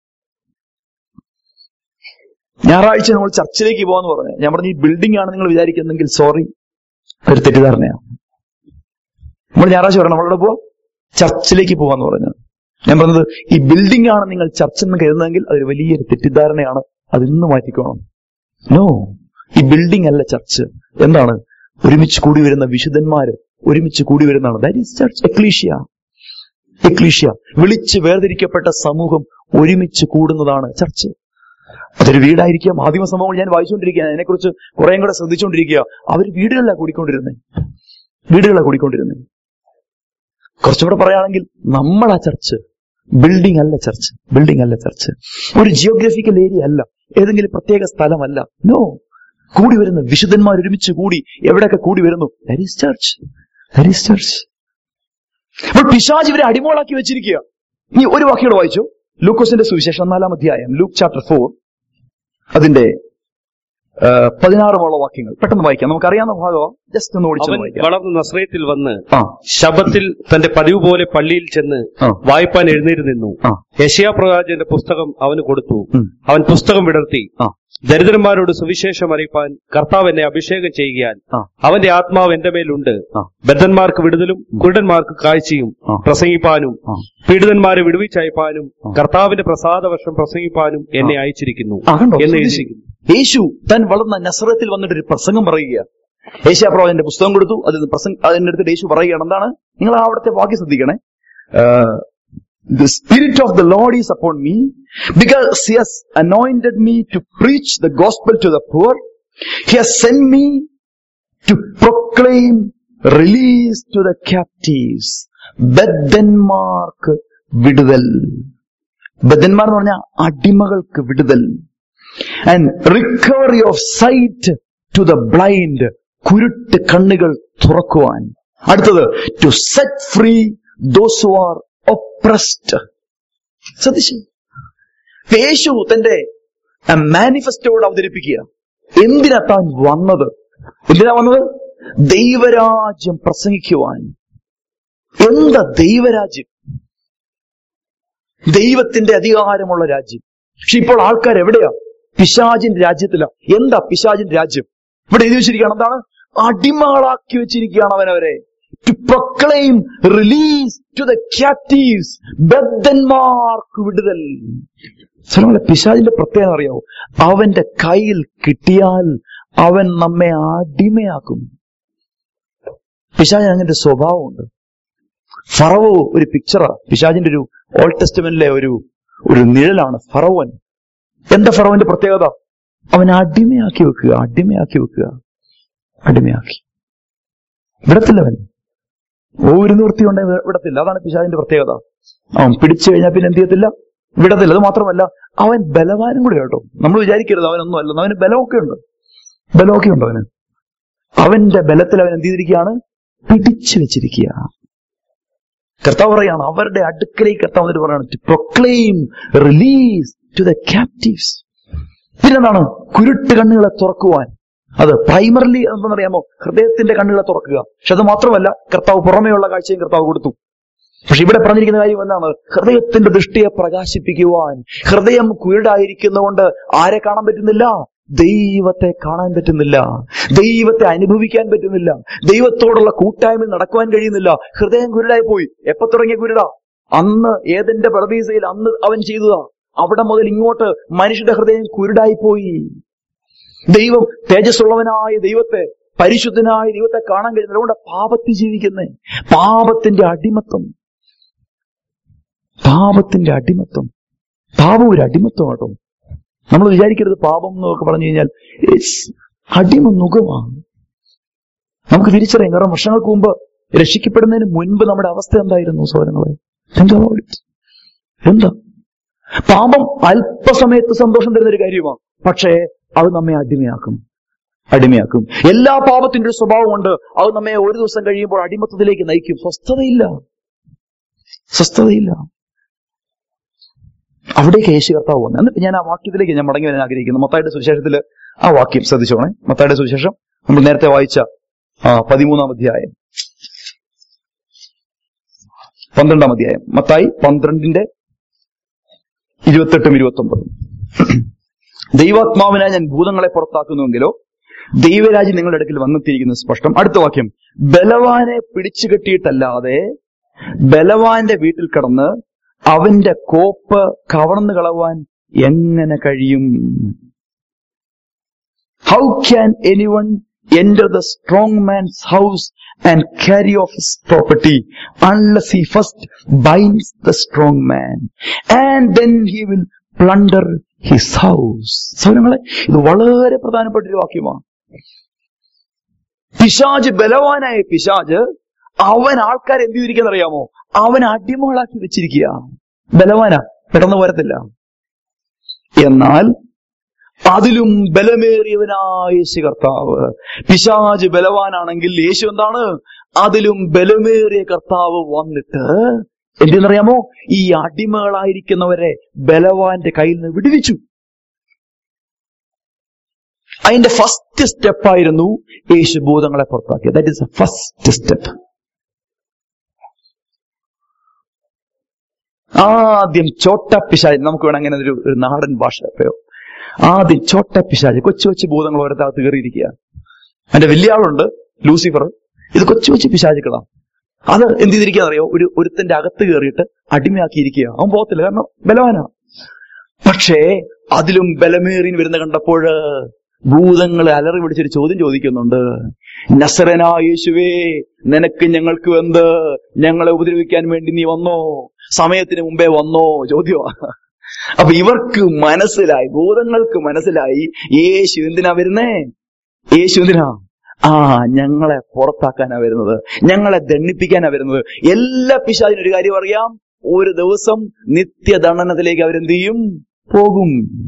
Speaker 1: ഞായറാഴ്ച നമ്മൾ ചർച്ചിലേക്ക് പോകാന്ന് പറഞ്ഞു ഞാൻ പറഞ്ഞു ഈ ബിൽഡിംഗ് ആണ് നിങ്ങൾ വിചാരിക്കുന്നെങ്കിൽ സോറി ഒരു തെറ്റിദ്ധാരണയാണ് നമ്മൾ ഞായറാഴ്ച പറഞ്ഞു നമ്മളവിടെ പോവാ ചർച്ചിലേക്ക് പോവാന്ന് പറഞ്ഞു ഞാൻ പറഞ്ഞത് ഈ ബിൽഡിംഗ് ആണ് നിങ്ങൾ ചർച്ച് എന്ന് കരുതുന്നതെങ്കിൽ അതൊരു വലിയൊരു തെറ്റിദ്ധാരണയാണ് അത് ഇന്ന് മാറ്റിക്കോണം നോ ഈ ബിൽഡിംഗ് അല്ല ചർച്ച് എന്താണ് ഒരുമിച്ച് കൂടി വരുന്ന വിശുദ്ധന്മാര് ഒരുമിച്ച് കൂടി വരുന്നതാണ് ദാറ്റ് ഈസ് ചർച്ച് എക്ലീഷ്യ എക്ലീഷ്യ വിളിച്ച് വേർതിരിക്കപ്പെട്ട സമൂഹം ഒരുമിച്ച് കൂടുന്നതാണ് ചർച്ച് അതൊരു വീടായിരിക്കാം ആദിമ സംഭവങ്ങൾ ഞാൻ വായിച്ചുകൊണ്ടിരിക്കുക അതിനെക്കുറിച്ച് കുറേയും കൂടെ ശ്രദ്ധിച്ചുകൊണ്ടിരിക്കുക അവർ വീടുകളിലാണ് കൂടിക്കൊണ്ടിരുന്നത് വീടുകളാണ് കൂടിക്കൊണ്ടിരുന്നത് കുറച്ചുകൂടെ പറയുകയാണെങ്കിൽ നമ്മളാ ചർച്ച് ബിൽഡിംഗ് അല്ല ചർച്ച് ബിൽഡിംഗ് അല്ല ചർച്ച് ഒരു ജിയോഗ്രഫിക്കൽ ഏരിയ അല്ല ഏതെങ്കിലും പ്രത്യേക സ്ഥലമല്ല നോ കൂടി വരുന്ന വിശുദ്ധന്മാർ ഒരുമിച്ച് കൂടി എവിടെയൊക്കെ കൂടി വരുന്നു ചർച്ച് ചർച്ച് അപ്പോൾ പിശാജ് ഇവരെ അടിമോളാക്കി വെച്ചിരിക്കുക ഇനി ഒരു വാക്യോട് വായിച്ചു ലൂക്കോസിന്റെ സുവിശേഷം നാലാം അധ്യായം ലൂക്ക് ചാപ്റ്റർ ഫോർ അതിന്റെ ആ, പതിനാറുമുള്ള വാക്യങ്ങൾ പെട്ടെന്ന് വായിക്കാം നമുക്കറിയാവുന്ന ഭാഗമോ ജസ്റ്റ് ഒന്ന്
Speaker 2: അവൻ
Speaker 1: ഓടിച്ചു വായിക്കാം
Speaker 2: വളർന്ന് നസ്രയത്തിൽ വന്ന്
Speaker 1: ആ
Speaker 2: ശബത്തിൽ തന്റെ പതിവ് പോലെ പള്ളിയിൽ ചെന്ന്
Speaker 1: ആ.
Speaker 2: വായ്പാൻ എഴുന്നേറ്റ് നിന്നു
Speaker 1: ആ
Speaker 2: യശയാ പ്രവാചകന്റെ പുസ്തകം അവന് കൊടുത്തു
Speaker 1: ഉം.
Speaker 2: അവൻ പുസ്തകം വിടർത്തി
Speaker 1: ആ
Speaker 2: ദരിദ്രന്മാരോട് സുവിശേഷം അറിയിപ്പാൻ കർത്താവ് എന്നെ അഭിഷേകം ചെയ്യുകയാൽ
Speaker 1: ആ
Speaker 2: അവന്റെ ആത്മാവ് എന്റെ മേലുണ്ട്
Speaker 1: ആ
Speaker 2: ബദ്ധന്മാർക്ക് വിടുതലും കുരുടന്മാർക്ക് കാഴ്ചയും
Speaker 1: ആ.
Speaker 2: പ്രസംഗിപ്പാനും
Speaker 1: ആ.
Speaker 2: പീഡിതന്മാരെ വിടുവിച്ചയപ്പാനും കർത്താവിന്റെ പ്രസാദവർഷം പ്രസംഗിപ്പാനും എന്നെ അയച്ചിരിക്കുന്നു
Speaker 1: ആ, കണ്ടോ?
Speaker 2: എന്ന്
Speaker 1: ശ്രദ്ധിച്ച്.
Speaker 2: എഴുതിയിരിക്കുന്നു
Speaker 1: യേശു താൻ വളർന്ന നസറത്തിൽ വന്നിട്ട് ഒരു പ്രസംഗം പറയുക യേശാപ്രവാചന്റെ പുസ്തകം കൊടുത്തു അതിൽ നിന്ന് പ്രസംഗം അതിന്റെ അടുത്ത് യേശു പറയുകയാണ് എന്താണ് നിങ്ങൾ ആ അവിടുത്തെ വാക്യം ശ്രദ്ധിക്കണേ ആ, The Spirit of the Lord is upon me because He has anointed me to preach the gospel to the poor. He has sent me to proclaim release to the captives. ബദ്ധന്മാർക്ക് വിടുതൽ ബദ്ധന്മാർ എന്ന് പറഞ്ഞാൽ അടിമകൾക്ക് വിടുതൽ and recovery of sight to the blind കുരുട്ട് കണ്ണുകൾ തുറക്കുവാൻ അടുത്തത് to set free those who are oppressed ശ്രദ്ധിച്ചു യേശു തന്റെ മാനിഫെസ്റ്റോട് അവതരിപ്പിക്കുക എന്തിനാ താൻ വന്നത് എന്തിനാ വന്നത് ദൈവരാജ്യം പ്രസംഗിക്കുവാൻ എന്താ ദൈവരാജ്യം ദൈവത്തിന്റെ അധികാരമുള്ള രാജ്യം പക്ഷെ ഇപ്പോൾ ആൾക്കാർ എവിടെയാ പിശാജിന്റെ രാജ്യത്തില എന്താ പിശാജിന്റെ രാജ്യം ഇവിടെ എഴുതി വെച്ചിരിക്കുകയാണ് എന്താണ് അടിമകളാക്കി വെച്ചിരിക്കുകയാണ് അവനവരെ to proclaim release to the captives ബദ്ധന്മാർക്ക് വിടുതൽ നമ്മളെ പിശാജിന്റെ പ്രത്യേകത അറിയാവോ അവന്റെ കയ്യിൽ കിട്ടിയാൽ അവൻ നമ്മെ അടിമയാക്കും പിശാചിന് അങ്ങനെ ഒരു സ്വഭാവമുണ്ട് ഫറവോ ഒരു പിക്ചറാ പിശാജിന്റെ ഒരു ഓൾഡ് ടെസ്റ്റമെന്റിലെ ഒരു ഒരു നിഴലാണ് ഫറവൻ എന്താ ഫറവന്റെ പ്രത്യേകത അവൻ അടിമയാക്കി വെക്കുക അടിമയാക്കി വെക്കുക അടിമയാക്കി വിടത്തില്ല അവൻ ഒരു നിവൃത്തി ഉണ്ടെങ്കിൽ വിടത്തില്ല അതാണ് പിശാജിന്റെ പ്രത്യേകത അവൻ പിടിച്ചു കഴിഞ്ഞാൽ പിന്നെ എന്ത് ചെയ്യത്തില്ല വിടത്തില്ല അത് മാത്രമല്ല അവൻ ബലവാനും കൂടെ കേട്ടോ നമ്മൾ വിചാരിക്കരുത് അവനൊന്നും അല്ല അവന് ബലമൊക്കെ ഉണ്ട് ബലമൊക്കെ ഉണ്ട് അവന് അവന്റെ ബലത്തിൽ അവൻ എന്ത് ചെയ്തിരിക്കുകയാണ് പിടിച്ചു വെച്ചിരിക്കുക കർത്താവ് പറയാണ് അവരുടെ അടുക്കലേക്ക് കർത്താവ് എന്നിട്ട് പറയാണ് to proclaim release to the captives പിന്നെന്താണ് കുരുട്ട് കണ്ണുകളെ തുറക്കുവാൻ അത് പ്രൈമറിലി എന്താണെന്നറിയാമോ ഹൃദയത്തിന്റെ കണ്ണുകളെ തുറക്കുക പക്ഷെ അത് മാത്രമല്ല കർത്താവ് പുറമേയുള്ള കാഴ്ചയും കർത്താവ് കൊടുത്തു പക്ഷെ ഇവിടെ പറഞ്ഞിരിക്കുന്ന കാര്യം എന്താണ് ഹൃദയത്തിന്റെ ദൃഷ്ടിയെ പ്രകാശിപ്പിക്കുവാൻ ഹൃദയം കുരുടായിരിക്കുന്നതുകൊണ്ട് ആരെ കാണാൻ പറ്റുന്നില്ല ദൈവത്തെ കാണാൻ പറ്റുന്നില്ല ദൈവത്തെ അനുഭവിക്കാൻ പറ്റുന്നില്ല ദൈവത്തോടുള്ള കൂട്ടായ്മ നടക്കുവാൻ കഴിയുന്നില്ല ഹൃദയം കുരുടായി പോയി എപ്പോ തുടങ്ങിയ കുരുടാ അന്ന് ഏതെന്റെ പ്രതീസയിൽ അന്ന് അവൻ ചെയ്തതാ അവിടെ മുതൽ ഇങ്ങോട്ട് മനുഷ്യന്റെ ഹൃദയം കുരുടായി പോയി ദൈവം തേജസ്സുള്ളവനായ ദൈവത്തെ പരിശുദ്ധനായ ദൈവത്തെ കാണാൻ കഴിയുന്നത് അതുകൊണ്ട് പാപത്തിൽ ജീവിക്കുന്നേ പാപത്തിന്റെ അടിമത്വം പാപത്തിന്റെ അടിമത്വം പാപം ഒരു അടിമത്വം കേട്ടോ നമ്മൾ വിചാരിക്കരുത് പാപം എന്നൊക്കെ പറഞ്ഞു കഴിഞ്ഞാൽ ഇറ്റ്സ് അടിമ നുഖമാണ് നമുക്ക് തിരിച്ചറിയാം കാരണം വർഷങ്ങൾക്ക് മുമ്പ് രക്ഷിക്കപ്പെടുന്നതിന് മുൻപ് നമ്മുടെ അവസ്ഥ എന്തായിരുന്നു സോദരങ്ങളെ Think about it. എന്താ പാപം അല്പസമയത്ത് സന്തോഷം തരുന്ന ഒരു കാര്യമാണ് പക്ഷേ അത് നമ്മെ അടിമയാക്കും അടിമയാക്കും എല്ലാ പാപത്തിന്റെ ഒരു സ്വഭാവമുണ്ട് അത് നമ്മെ ഒരു ദിവസം കഴിയുമ്പോൾ അടിമത്തത്തിലേക്ക് നയിക്കും സ്വസ്ഥതയില്ല സ്വസ്ഥതയില്ല അവിടേക്ക് യേശു കർത്താവ് വന്നു എന്നിട്ട് ഞാൻ ആ വാക്യത്തിലേക്ക് ഞാൻ മടങ്ങി വരാൻ ആഗ്രഹിക്കുന്നു മത്തായുടെ സുവിശേഷത്തിൽ ആ വാക്യം ശ്രദ്ധിച്ചോണേ മത്തായുടെ സുവിശേഷം നമ്മൾ നേരത്തെ വായിച്ച ആ, പതിമൂന്നാം അധ്യായം പന്ത്രണ്ടാം അധ്യായം മത്തായി പന്ത്രണ്ടിന്റെ ഇരുപത്തെട്ടും ഇരുപത്തി ഒമ്പതും ദൈവാത്മാവിനായി ഞാൻ ഭൂതങ്ങളെ പുറത്താക്കുന്നുവെങ്കിലോ ദൈവരാജ്യം നിങ്ങളുടെ അടുക്കൽ വന്നെത്തിയിരിക്കുന്നത് സ്പഷ്ടം അടുത്ത വാക്യം ബലവാനെ പിടിച്ചു കെട്ടിയിട്ടല്ലാതെ ബലവാന്റെ വീട്ടിൽ കടന്ന് അവന്റെ കോപ്പ് കവർന്നു കളവാൻ എങ്ങനെ കഴിയും how can anyone enter the strong man's house and carry off his property unless he first binds the strong man and then he will plunder his house സൗരങ്ങളെ ഇത് വളരെ പ്രധാനപ്പെട്ട ഒരു വാക്യമാണ് പിശാജ് ബലവാനായ പിശാജ് അവൻ ആൾക്കാരെ എന്ത് ചെയ്തിരിക്കുന്ന അറിയാമോ അവൻ അടിമകളാക്കി വെച്ചിരിക്കുക ബലവാനാ പെട്ടെന്ന് വരത്തില്ല എന്നാൽ അതിലും ബലമേറിയവനായ യേശു കർത്താവ് പിശാജ് ബലവാനാണെങ്കിൽ യേശു എന്താണ് അതിലും ബലമേറിയ കർത്താവ് വന്നിട്ട് എന്തെന്നറിയാമോ ഈ അടിമകളായിരിക്കുന്നവരെ ബലവാന്റെ കയ്യിൽ നിന്ന് വിടുവിച്ചു അതിന്റെ ഫസ്റ്റ് സ്റ്റെപ്പായിരുന്നു യേശു ഭൂതങ്ങളെ പുറത്താക്കിയത് ദാറ്റ് ഇസ് ഫസ്റ്റ് സ്റ്റെപ്പ് ആദ്യം ചോട്ട പിശാജ് നമുക്ക് വേണം അങ്ങനെ ഒരു ഒരു നാടൻ ഭാഷ പ്രയോഗം ആദ്യം ചോട്ട പിശാജ് കൊച്ചു കൊച്ചു ഭൂതങ്ങൾ ഓരോരുത്തകത്ത് കയറിയിരിക്കുക അതിന്റെ വലിയ ആളുണ്ട് ലൂസിഫർ ഇത് കൊച്ചു കൊച്ചു പിശാചുക്കളാ അത് എന്ത് ചെയ്തിരിക്കുക അറിയോ ഒരു ഒരുത്തന്റെ അകത്ത് കയറിയിട്ട് അടിമയാക്കിയിരിക്കുക അവൻ പോകത്തില്ല കാരണം ബലവാനാ പക്ഷേ അതിലും ബലമേറിന് വരുന്ന കണ്ടപ്പോൾ ഭൂതങ്ങളെ അലറി പിടിച്ചൊരു ചോദ്യം ചോദിക്കുന്നുണ്ട് നസറനാ യേശുവേ നിനക്ക് ഞങ്ങൾക്ക് എന്ത് ഞങ്ങളെ ഉപദ്രവിക്കാൻ വേണ്ടി നീ വന്നോ സമയത്തിന് മുമ്പേ വന്നോ ചോദ്യമാ അപ്പൊ ഇവർക്ക് മനസ്സിലായി ഭൂതങ്ങൾക്ക് മനസ്സിലായി യേശു എന്തിനാ വരുന്നേ യേശു എന്തിനാ ആ ഞങ്ങളെ പുറത്താക്കാനാ വരുന്നത് ഞങ്ങളെ ദണ്ണിപ്പിക്കാനാ വരുന്നത് എല്ലാ പിശാചിനും ഒരു കാര്യം അറിയാം ഒരു ദിവസം നിത്യദണ്ഡനത്തിലേക്ക് അവരെന്ത് ചെയ്യും പോകും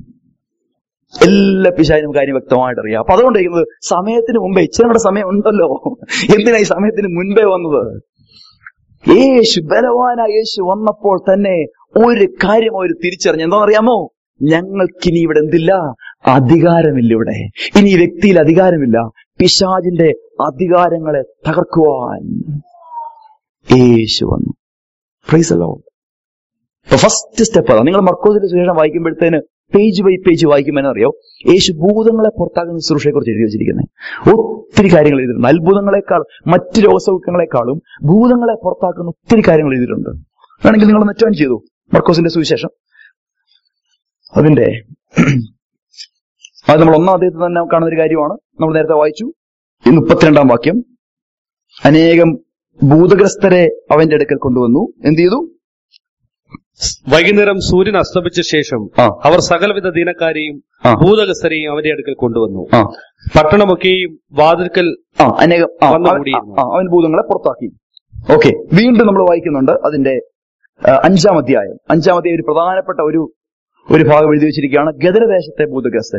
Speaker 1: എല്ലാ പിശാചിനും കാര്യം വ്യക്തമായിട്ട് അറിയാം അപ്പൊ അതുകൊണ്ടിരിക്കുന്നത് സമയത്തിന് മുമ്പേ ഇച്ചിരി കൂടെ സമയം ഉണ്ടല്ലോ എന്തിനാ ഈ സമയത്തിന് മുൻപേ വന്നത് യേശു ബലവാനായ യേശു വന്നപ്പോൾ തന്നെ ഒരു കാര്യം അവർ തിരിച്ചറിഞ്ഞു എന്താണെന്നറിയാമോ ഞങ്ങൾക്കിനി ഇവിടെ എന്തില്ല അധികാരമില്ല ഇവിടെ ഇനി ഈ വ്യക്തിയിൽ അധികാരമില്ല പിശാജിന്റെ അധികാരങ്ങളെ തകർക്കുവാൻ യേശു വന്നു പ്രൈസ് ഫസ്റ്റ് സ്റ്റെപ്പ് അതാ നിങ്ങൾ മർക്കോസിന്റെ സുവിശേഷം വായിക്കുമ്പോഴത്തേന് പേജ് ബൈ പേജ് വായിക്കുമ്പോൾ അറിയോ യേശു ഭൂതങ്ങളെ പുറത്താക്കുന്ന ശുശ്രൂഷയെ കുറിച്ച് എഴുതി വെച്ചിരിക്കുന്നത് ഒത്തിരി കാര്യങ്ങൾ എഴുതിയിട്ടുണ്ട് അത്ഭുതങ്ങളെക്കാൾ മറ്റ് രോഗസൗഖ്യങ്ങളെക്കാളും ഭൂതങ്ങളെ പുറത്താക്കുന്ന ഒത്തിരി കാര്യങ്ങൾ എഴുതിയിട്ടുണ്ട് വേണമെങ്കിൽ നിങ്ങൾ നെറ്റോൺ ചെയ്തു മർക്കോസിന്റെ സുവിശേഷം അതിന്റെ അത് നമ്മൾ ഒന്നാം അദ്ദേഹത്തിൽ തന്നെ കാണുന്ന ഒരു കാര്യമാണ് നമ്മൾ നേരത്തെ വായിച്ചു ഈ മുപ്പത്തിരണ്ടാം വാക്യം അനേകം ഭൂതഗ്രസ്തരെ അവന്റെ അടുക്കൽ കൊണ്ടുവന്നു എന്ത് ചെയ്തു
Speaker 2: വൈകുന്നേരം സൂര്യൻ അസ്തമിച്ച ശേഷം
Speaker 1: ആ
Speaker 2: അവർ സകലവിധ ദീനക്കാരെയും
Speaker 1: ആ.
Speaker 2: ഭൂതകസ്ഥരെയും അവന്റെ അടുക്കൽ കൊണ്ടുവന്നു
Speaker 1: ആ
Speaker 2: പട്ടണമൊക്കെയും വാതിൽക്കൽ
Speaker 1: ആ അനേകം ആ,
Speaker 2: വന്നു
Speaker 1: അവൻ-
Speaker 2: കൂടിയിരുന്നു.
Speaker 1: ആ, അവൻ ഭൂതങ്ങളെ പുറത്താക്കി ഓക്കെ വീണ്ടും നമ്മൾ വായിക്കുന്നുണ്ട് അതിന്റെ ആ, അഞ്ചാം അധ്യായം അഞ്ചാം അധ്യായം ഒരു പ്രധാനപ്പെട്ട ഒരു ഒരു ഭാഗം എഴുതി വെച്ചിരിക്കുകയാണ് ഗദരദേശത്തെ ഭൂതഗ്രസ്തൻ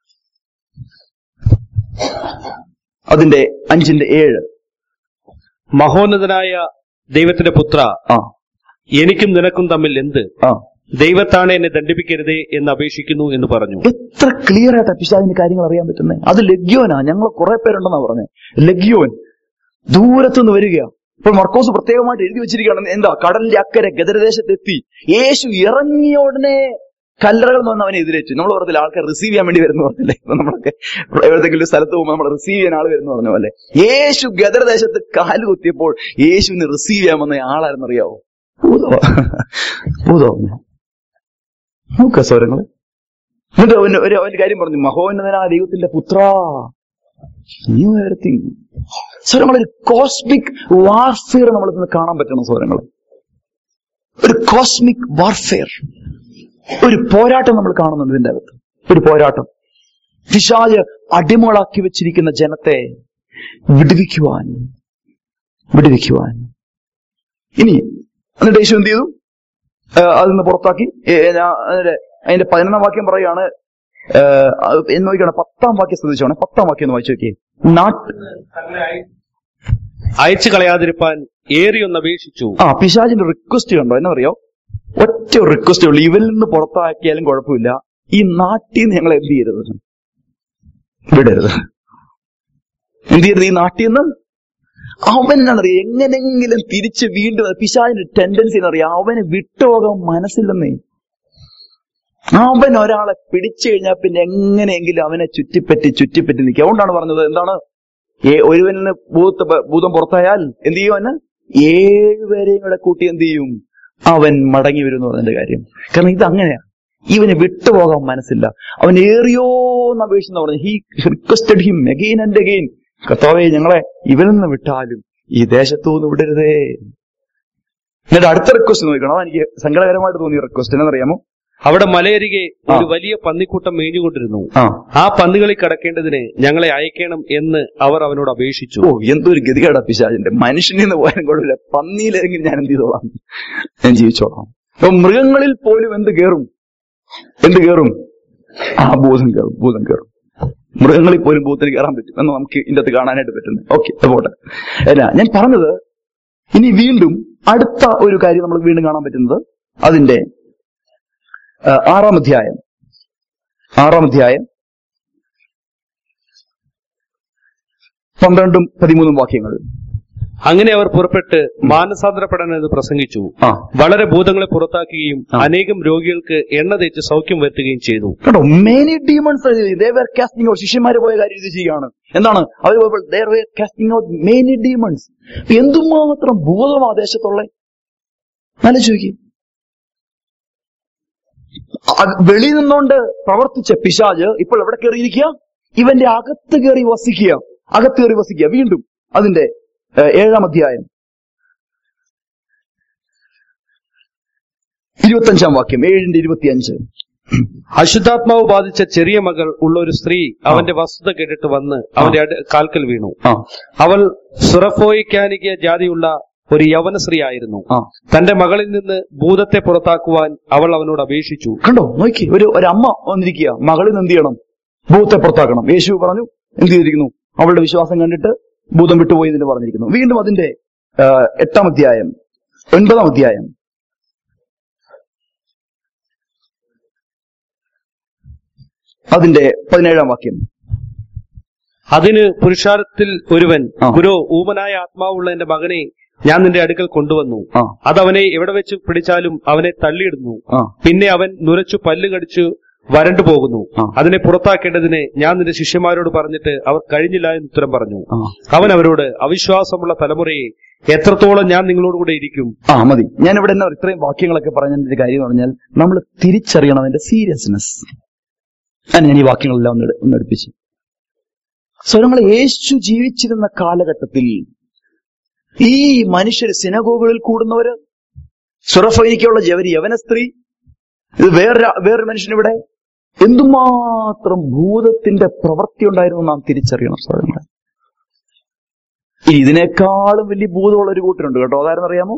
Speaker 1: അതിന്റെ അഞ്ചിന്റെ ഏഴ്
Speaker 2: മഹോന്നതനായ ദൈവത്തിന്റെ പുത്ര
Speaker 1: ആ
Speaker 2: എനിക്കും നിനക്കും തമ്മിൽ എന്ത്
Speaker 1: ആ
Speaker 2: ദൈവത്താണ് എന്നെ ദണ്ഡിപ്പിക്കരുതേ എന്ന് അപേക്ഷിക്കുന്നു എന്ന് പറഞ്ഞു
Speaker 1: എത്ര ക്ലിയർ ആയിട്ടാ പിശാചിന് കാര്യങ്ങൾ അറിയാൻ പറ്റുന്നത് അത് ലഗ്യോനാ ഞങ്ങൾ കുറെ പേരുണ്ടെന്നാ പറഞ്ഞത് ലഗ്യോൻ ദൂരത്തുനിന്ന് വരിക ഇപ്പോൾ മർക്കോസ് പ്രത്യേകമായിട്ട് എഴുതി വെച്ചിരിക്കുകയാണ് എന്താ കടലിന്റെ അക്കരെ ഗദരദേശത്തെത്തി യേശു ഇറങ്ങിയ ഉടനെ കല്ലറകൾ വന്ന് അവനെ എതിരേറ്റു നമ്മൾ പറഞ്ഞില്ല ആൾക്കാർ റിസീവ് ചെയ്യാൻ വേണ്ടി വരുന്നു പറഞ്ഞില്ലേ ഇപ്പൊ നമ്മളൊക്കെ എവിടെയെങ്കിലും ഒരു സ്ഥലത്ത് പോകുമ്പോൾ നമ്മൾ റിസീവ് ചെയ്യാൻ ആൾ വരുന്നു പറഞ്ഞ പോലെ യേശു ഗദരദേശത്ത് കാല് കുത്തിയപ്പോൾ യേശുവിനെ റിസീവ് ചെയ്യാൻ വന്ന ആളാരെന്നറിയാവോ ഭൂതോ ഭൂതോ നോക്ക സ്വരങ്ങള് എന്നിട്ട് അവന് ഒരു അവന്റെ കാര്യം പറഞ്ഞു മഹോന്നതനായ ദൈവത്തിന്റെ പുത്ര ന്യൂ എവറിത്തിങ് സ്വരങ്ങൾ ഒരു കോസ്മിക് വാർഫെയർ നമ്മൾ ഇന്ന് കാണാൻ പറ്റണം സ്വരങ്ങൾ ഒരു കോസ്മിക് വാർഫെയർ ഒരു പോരാട്ടം നമ്മൾ കാണുന്നുണ്ട് ഇതിന്റെ അകത്ത് ഒരു പോരാട്ടം പിശാജ് അടിമകളാക്കി വെച്ചിരിക്കുന്ന ജനത്തെ വിടുവിക്കുവാൻ വിടുവിക്കുവാൻ ഇനി എന്നിട്ട് യേശു എന്ത് ചെയ്തു ആ, അതിൽ നിന്ന് പുറത്താക്കി ഏ, ഞാൻ അതിന്റെ അതിന്റെ പതിനൊന്നാം വാക്യം പറയാണ് ഏ, അത് എന്ന് നോക്കിയാണ് പത്താം വാക്യം ശ്രദ്ധിച്ചോണെ പത്താം വാക്യം ഒന്ന് വായിച്ചു നോക്കിയേ നാട്ട്
Speaker 2: അയച്ചു കളയാതിരിപ്പാൻ ഏറിയൊന്ന് അപേക്ഷിച്ചു
Speaker 1: ആ പിശാചിന്റെ റിക്വസ്റ്റ് കണ്ടോ എന്നറിയോ ഒറ്റ റിക്വസ്റ്റേ ഉള്ളൂ ഇവരിൽ നിന്ന് പുറത്താക്കിയാലും കുഴപ്പമില്ല ഈ നാട്ടിൽ നിന്ന് ഞങ്ങൾ എന്ത് ചെയ്യരുത് വിടരുത് എന്ത് ചെയ്യരുത് ഈ നാട്ടിൽ നിന്ന് അവൻ എന്നറിയാം എങ്ങനെങ്കിലും തിരിച്ച് വീണ്ടും പിശാചിന്റെ ടെൻഡൻസി എന്നറിയാം അവന് വിട്ടുപോകാൻ മനസ്സില്ലെന്നേ അവൻ ഒരാളെ പിടിച്ചു കഴിഞ്ഞാൽ പിന്നെ എങ്ങനെയെങ്കിലും അവനെ ചുറ്റിപ്പറ്റി ചുറ്റിപ്പറ്റി നിൽക്കുക അതുകൊണ്ടാണ് പറഞ്ഞത് എന്താണ് ഏ- ഒരുവന് ഭൂത ഭൂതം പുറത്തായാൽ എന്ത് ചെയ്യും അവന് ഏഴുപേരെയും കൂടെ കൂട്ടി എന്ത് ചെയ്യും അവൻ മടങ്ങി വരും എന്ന് പറഞ്ഞതിന്റെ കാര്യം കാരണം ഇത് അങ്ങനെയാ ഇവന് വിട്ടുപോകാൻ മനസ്സില്ല അവൻ ഏറിയോ എന്ന് അപേക്ഷിച്ച് പറഞ്ഞു he requested him again and again കർത്താവെ ഞങ്ങളെ ഇവനിൽ നിന്ന് വിട്ടാലും ഈ ദേശത്തു നിന്ന് വിടരുതേ എന്നിട്ട് അടുത്ത റിക്വസ്റ്റ് നോക്കണം അതാണ് എനിക്ക് സങ്കടകരമായിട്ട് തോന്നിയ റിക്വസ്റ്റ് എന്നറിയാമോ
Speaker 2: അവിടെ മലയരികെ ഒരു
Speaker 1: ആ.
Speaker 2: വലിയ പന്നിക്കൂട്ടം മേഞ്ഞുകൊണ്ടിരുന്നു
Speaker 1: ആ
Speaker 2: ആ പന്നികളിൽ കടക്കേണ്ടതിന് ഞങ്ങളെ അയക്കണം എന്ന് അവർ അവനോട് അപേക്ഷിച്ചു
Speaker 1: ഓ എന്തൊരു ഗതികേടാ പിശാചിന്റെ മനുഷ്യനിൽ നിന്ന് പോയാലും കുഴപ്പമില്ല പന്നിയിലെങ്കിലും ഞാൻ എന്ത് ചെയ്തോളാം ഞാൻ ജീവിച്ചോളാം അപ്പൊ മൃഗങ്ങളിൽ പോലും എന്ത് കയറും എന്ത് കയറും ആ ഭൂതം കയറും ഭൂതം കയറും മൃഗങ്ങളിൽ പോലും ഭൂതത്തിന് കയറാൻ പറ്റും എന്ന് നമുക്ക് ഇതിന്റെ അകത്ത് കാണാനായിട്ട് പറ്റുന്നത് ഓക്കെ പോട്ടെ അല്ല ഞാൻ പറഞ്ഞത് ഇനി വീണ്ടും അടുത്ത ഒരു കാര്യം നമ്മൾ വീണ്ടും കാണാൻ പറ്റുന്നത് അതിന്റെ ആ, ആറാം അധ്യായം ആറാം അധ്യായം പന്ത്രണ്ടും പതിമൂന്നും വാക്യങ്ങൾ
Speaker 2: അങ്ങനെ അവർ പുറപ്പെട്ട് മാനസാന്തരപ്പെടാനെന്ന് പ്രസംഗിച്ചു
Speaker 1: ആ
Speaker 2: വളരെ ഭൂതങ്ങളെ പുറത്താക്കുകയും
Speaker 1: ആ.
Speaker 2: അനേകം രോഗികൾക്ക് എണ്ണ തേച്ച് സൗഖ്യം വരുത്തുകയും ചെയ്തു
Speaker 1: കേട്ടോ many demons they were casting out ശിഷ്യന്മാര് പോയ കാര്യം ഇത് ചെയ്യുകയാണ് എന്താണ് അവർ പോയപ്പോൾ they're casting out many demons എന്തുമാത്രം ഭൂതം ആ ദേശത്തുള്ള ആലോചിക്കും വെളിയിൽ നിന്നുകൊണ്ട് പ്രവർത്തിച്ച പിശാജ് ഇപ്പോൾ എവിടെ കയറിയിരിക്കുക ഇവന്റെ അകത്ത് കയറി വസിക്കുക അകത്ത് കയറി വസിക്കുക വീണ്ടും അതിന്റെ ഏഹ്, ഏഴാം അധ്യായം ഇരുപത്തഞ്ചാം വാക്യം ഏഴിന്റെ ഇരുപത്തിയഞ്ച്
Speaker 2: അശുദ്ധാത്മാവ് ബാധിച്ച ചെറിയ മകൾ ഉള്ള ഒരു സ്ത്രീ അവന്റെ വസ്തുത കേട്ടിട്ട് വന്ന് അവന്റെ അടു- കാൽക്കൽ വീണു
Speaker 1: ആ
Speaker 2: അവൾ സുറഫോയിക്കാനിക ജാതിയുള്ള ഒരു യവന സ്ത്രീ ആയിരുന്നു
Speaker 1: ആ
Speaker 2: തന്റെ മകളിൽ നിന്ന് ഭൂതത്തെ പുറത്താക്കുവാൻ അവൾ അവനോട് അപേക്ഷിച്ചു
Speaker 1: കണ്ടോ നോക്കി ഒരു ഒരമ്മ വന്നിരിക്കുക മകളിൽ നിന്ന് എന്ത് ചെയ്യണം ഭൂതത്തെ പുറത്താക്കണം യേശു പറഞ്ഞു എന്ത് ചെയ്തിരിക്കുന്നു അവളുടെ വിശ്വാസം കണ്ടിട്ട് ഭൂതം വിട്ടുപോയി എന്ന് പറഞ്ഞിരിക്കുന്നു വീണ്ടും അതിന്റെ ആ, എട്ടാം അധ്യായം ഒൻപതാം അധ്യായം അതിന്റെ പതിനേഴാം വാക്യം
Speaker 2: അതിന് പുരുഷാരത്തിൽ ഒരുവൻ
Speaker 1: ആ.
Speaker 2: ഗുരു ഊമനായ ആത്മാവുള്ള എന്റെ മകനെ ഞാൻ നിന്റെ അടുക്കൽ കൊണ്ടുവന്നു
Speaker 1: ആ
Speaker 2: അതവനെ എവിടെ വെച്ച് പിടിച്ചാലും അവനെ തള്ളിയിടുന്നു
Speaker 1: ആ
Speaker 2: പിന്നെ അവൻ നുരച്ചു പല്ല് കടിച്ചു വരണ്ടു പോകുന്നു
Speaker 1: ആ.
Speaker 2: അതിനെ പുറത്താക്കേണ്ടതിന് ഞാൻ നിന്റെ ശിഷ്യന്മാരോട് പറഞ്ഞിട്ട് അവർ കഴിഞ്ഞില്ല എന്ന് ഉത്തരം പറഞ്ഞു
Speaker 1: ആ
Speaker 2: അവൻ അവരോട് അവിശ്വാസമുള്ള തലമുറയെ എത്രത്തോളം ഞാൻ നിങ്ങളോടുകൂടെ ഇരിക്കും
Speaker 1: ആ മതി ഞാൻ ഇവിടെ എന്നാ ഇത്രയും വാക്യങ്ങളൊക്കെ പറഞ്ഞതിന്റെ ഒരു കാര്യം എന്ന് പറഞ്ഞാൽ നമ്മൾ തിരിച്ചറിയണം അതിന്റെ സീരിയസ്നെസ് ഞാൻ ഞാൻ ഈ വാക്യങ്ങളെല്ലാം ഒന്ന് എടു- ഒന്ന് എടുപ്പിച്ചു സോ നമ്മൾ യേശു ജീവിച്ചിരുന്ന കാലഘട്ടത്തിൽ ഈ മനുഷ്യർ സിനഗോഗുകളിൽ കൂടുന്നവര് സുറഫൈനിക്കുള്ള ജവരി യവന സ്ത്രീ ഇത് വേറൊരു വേറൊരു മനുഷ്യൻ ഇവിടെ എന്തുമാത്രം ഭൂതത്തിന്റെ പ്രവൃത്തി ഉണ്ടായിരുന്നു നാം തിരിച്ചറിയണം സഹോദരങ്ങളെ ഇനി ഇതിനേക്കാളും വലിയ ഭൂതമുള്ള ഒരു കൂട്ടരുണ്ട് കേട്ടോ അതാരെന്ന് അറിയാമോ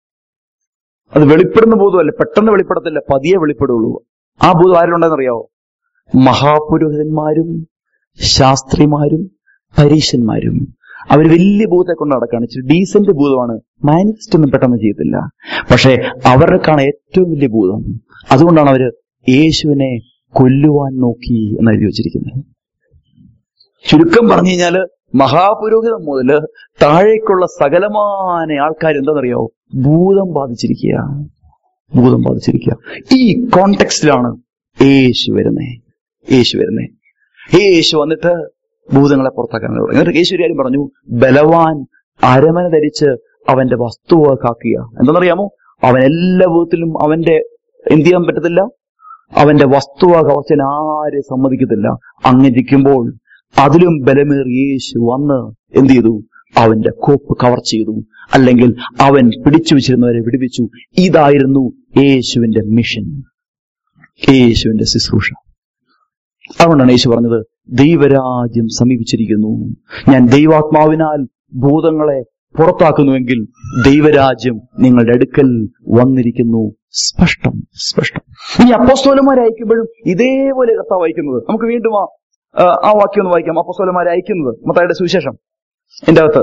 Speaker 1: അത് വെളിപ്പെടുന്ന ഭൂതമല്ല പെട്ടെന്ന് വെളിപ്പെടത്തില്ല പതിയെ വെളിപ്പെടുള്ളൂ ആ ഭൂതം ആരിലുണ്ടെന്ന് അറിയാവോ മഹാപുരോഹിതന്മാരും ശാസ്ത്രിമാരും പരീശന്മാരും അവർ വലിയ ഭൂതത്തെ കൊണ്ട് നടക്കാണ് ഇച്ചിരി ഡീസന്റ് ഭൂതമാണ് മാനിഫെസ്റ്റ് ഒന്നും പെട്ടെന്ന് ചെയ്യത്തില്ല പക്ഷെ അവർക്കാണ് ഏറ്റവും വലിയ ഭൂതം അതുകൊണ്ടാണ് അവര് യേശുവിനെ കൊല്ലുവാൻ നോക്കി എന്ന് എഴുതി വച്ചിരിക്കുന്നത് ചുരുക്കം പറഞ്ഞു കഴിഞ്ഞാല് മഹാപുരോഹിതം മുതല് താഴേക്കുള്ള സകലമായ ആൾക്കാർ എന്താണെന്നറിയാവോ ഭൂതം ബാധിച്ചിരിക്കുക ഭൂതം ബാധിച്ചിരിക്കുക ഈ കോണ്ടെക്സ്റ്റിലാണ് യേശു വരുന്നേ യേശു വരുന്നേ യേശു വന്നിട്ട് ഭൂതങ്ങളെ പുറത്താക്കാൻ തുടങ്ങി എന്നിട്ട് യേശു ഒരു കാര്യം പറഞ്ഞു ബലവാൻ അരമന ധരിച്ച് അവന്റെ വസ്തുവ കാക്കുക എന്തെന്നറിയാമോ അവൻ എല്ലാ വിധത്തിലും അവന്റെ എന്ത് ചെയ്യാൻ പറ്റത്തില്ല അവന്റെ വസ്തുവ കവച്ചൻ ആരെ സമ്മതിക്കത്തില്ല അങ്ങനെ ഇരിക്കുമ്പോൾ അതിലും ബലമേറി യേശു വന്ന് എന്ത് ചെയ്തു അവന്റെ കോപ്പ് കവർ ചെയ്തു അല്ലെങ്കിൽ അവൻ പിടിച്ചു വെച്ചിരുന്നവരെ വിടുവിച്ചു ഇതായിരുന്നു യേശുവിന്റെ മിഷൻ യേശുവിന്റെ ശുശ്രൂഷ അതുകൊണ്ടാണ് യേശു പറഞ്ഞത് ദൈവരാജ്യം സമീപിച്ചിരിക്കുന്നു ഞാൻ ദൈവാത്മാവിനാൽ ഭൂതങ്ങളെ പുറത്താക്കുന്നുവെങ്കിൽ ദൈവരാജ്യം നിങ്ങളുടെ അടുക്കൽ വന്നിരിക്കുന്നു സ്പഷ്ടം സ്പഷ്ടം ഇനി അപ്പോസ്തോലന്മാരെ അയക്കുമ്പോഴും ഇതേപോലെ കർത്താവ് അയക്കുന്നത് നമുക്ക് വീണ്ടും ആ ആ, ആ വാക്യം ഒന്ന് വായിക്കാം അപ്പോസ്തോലന്മാരെ അയക്കുന്നത് മത്തായുടെ സുവിശേഷം എന്റെ അകത്ത്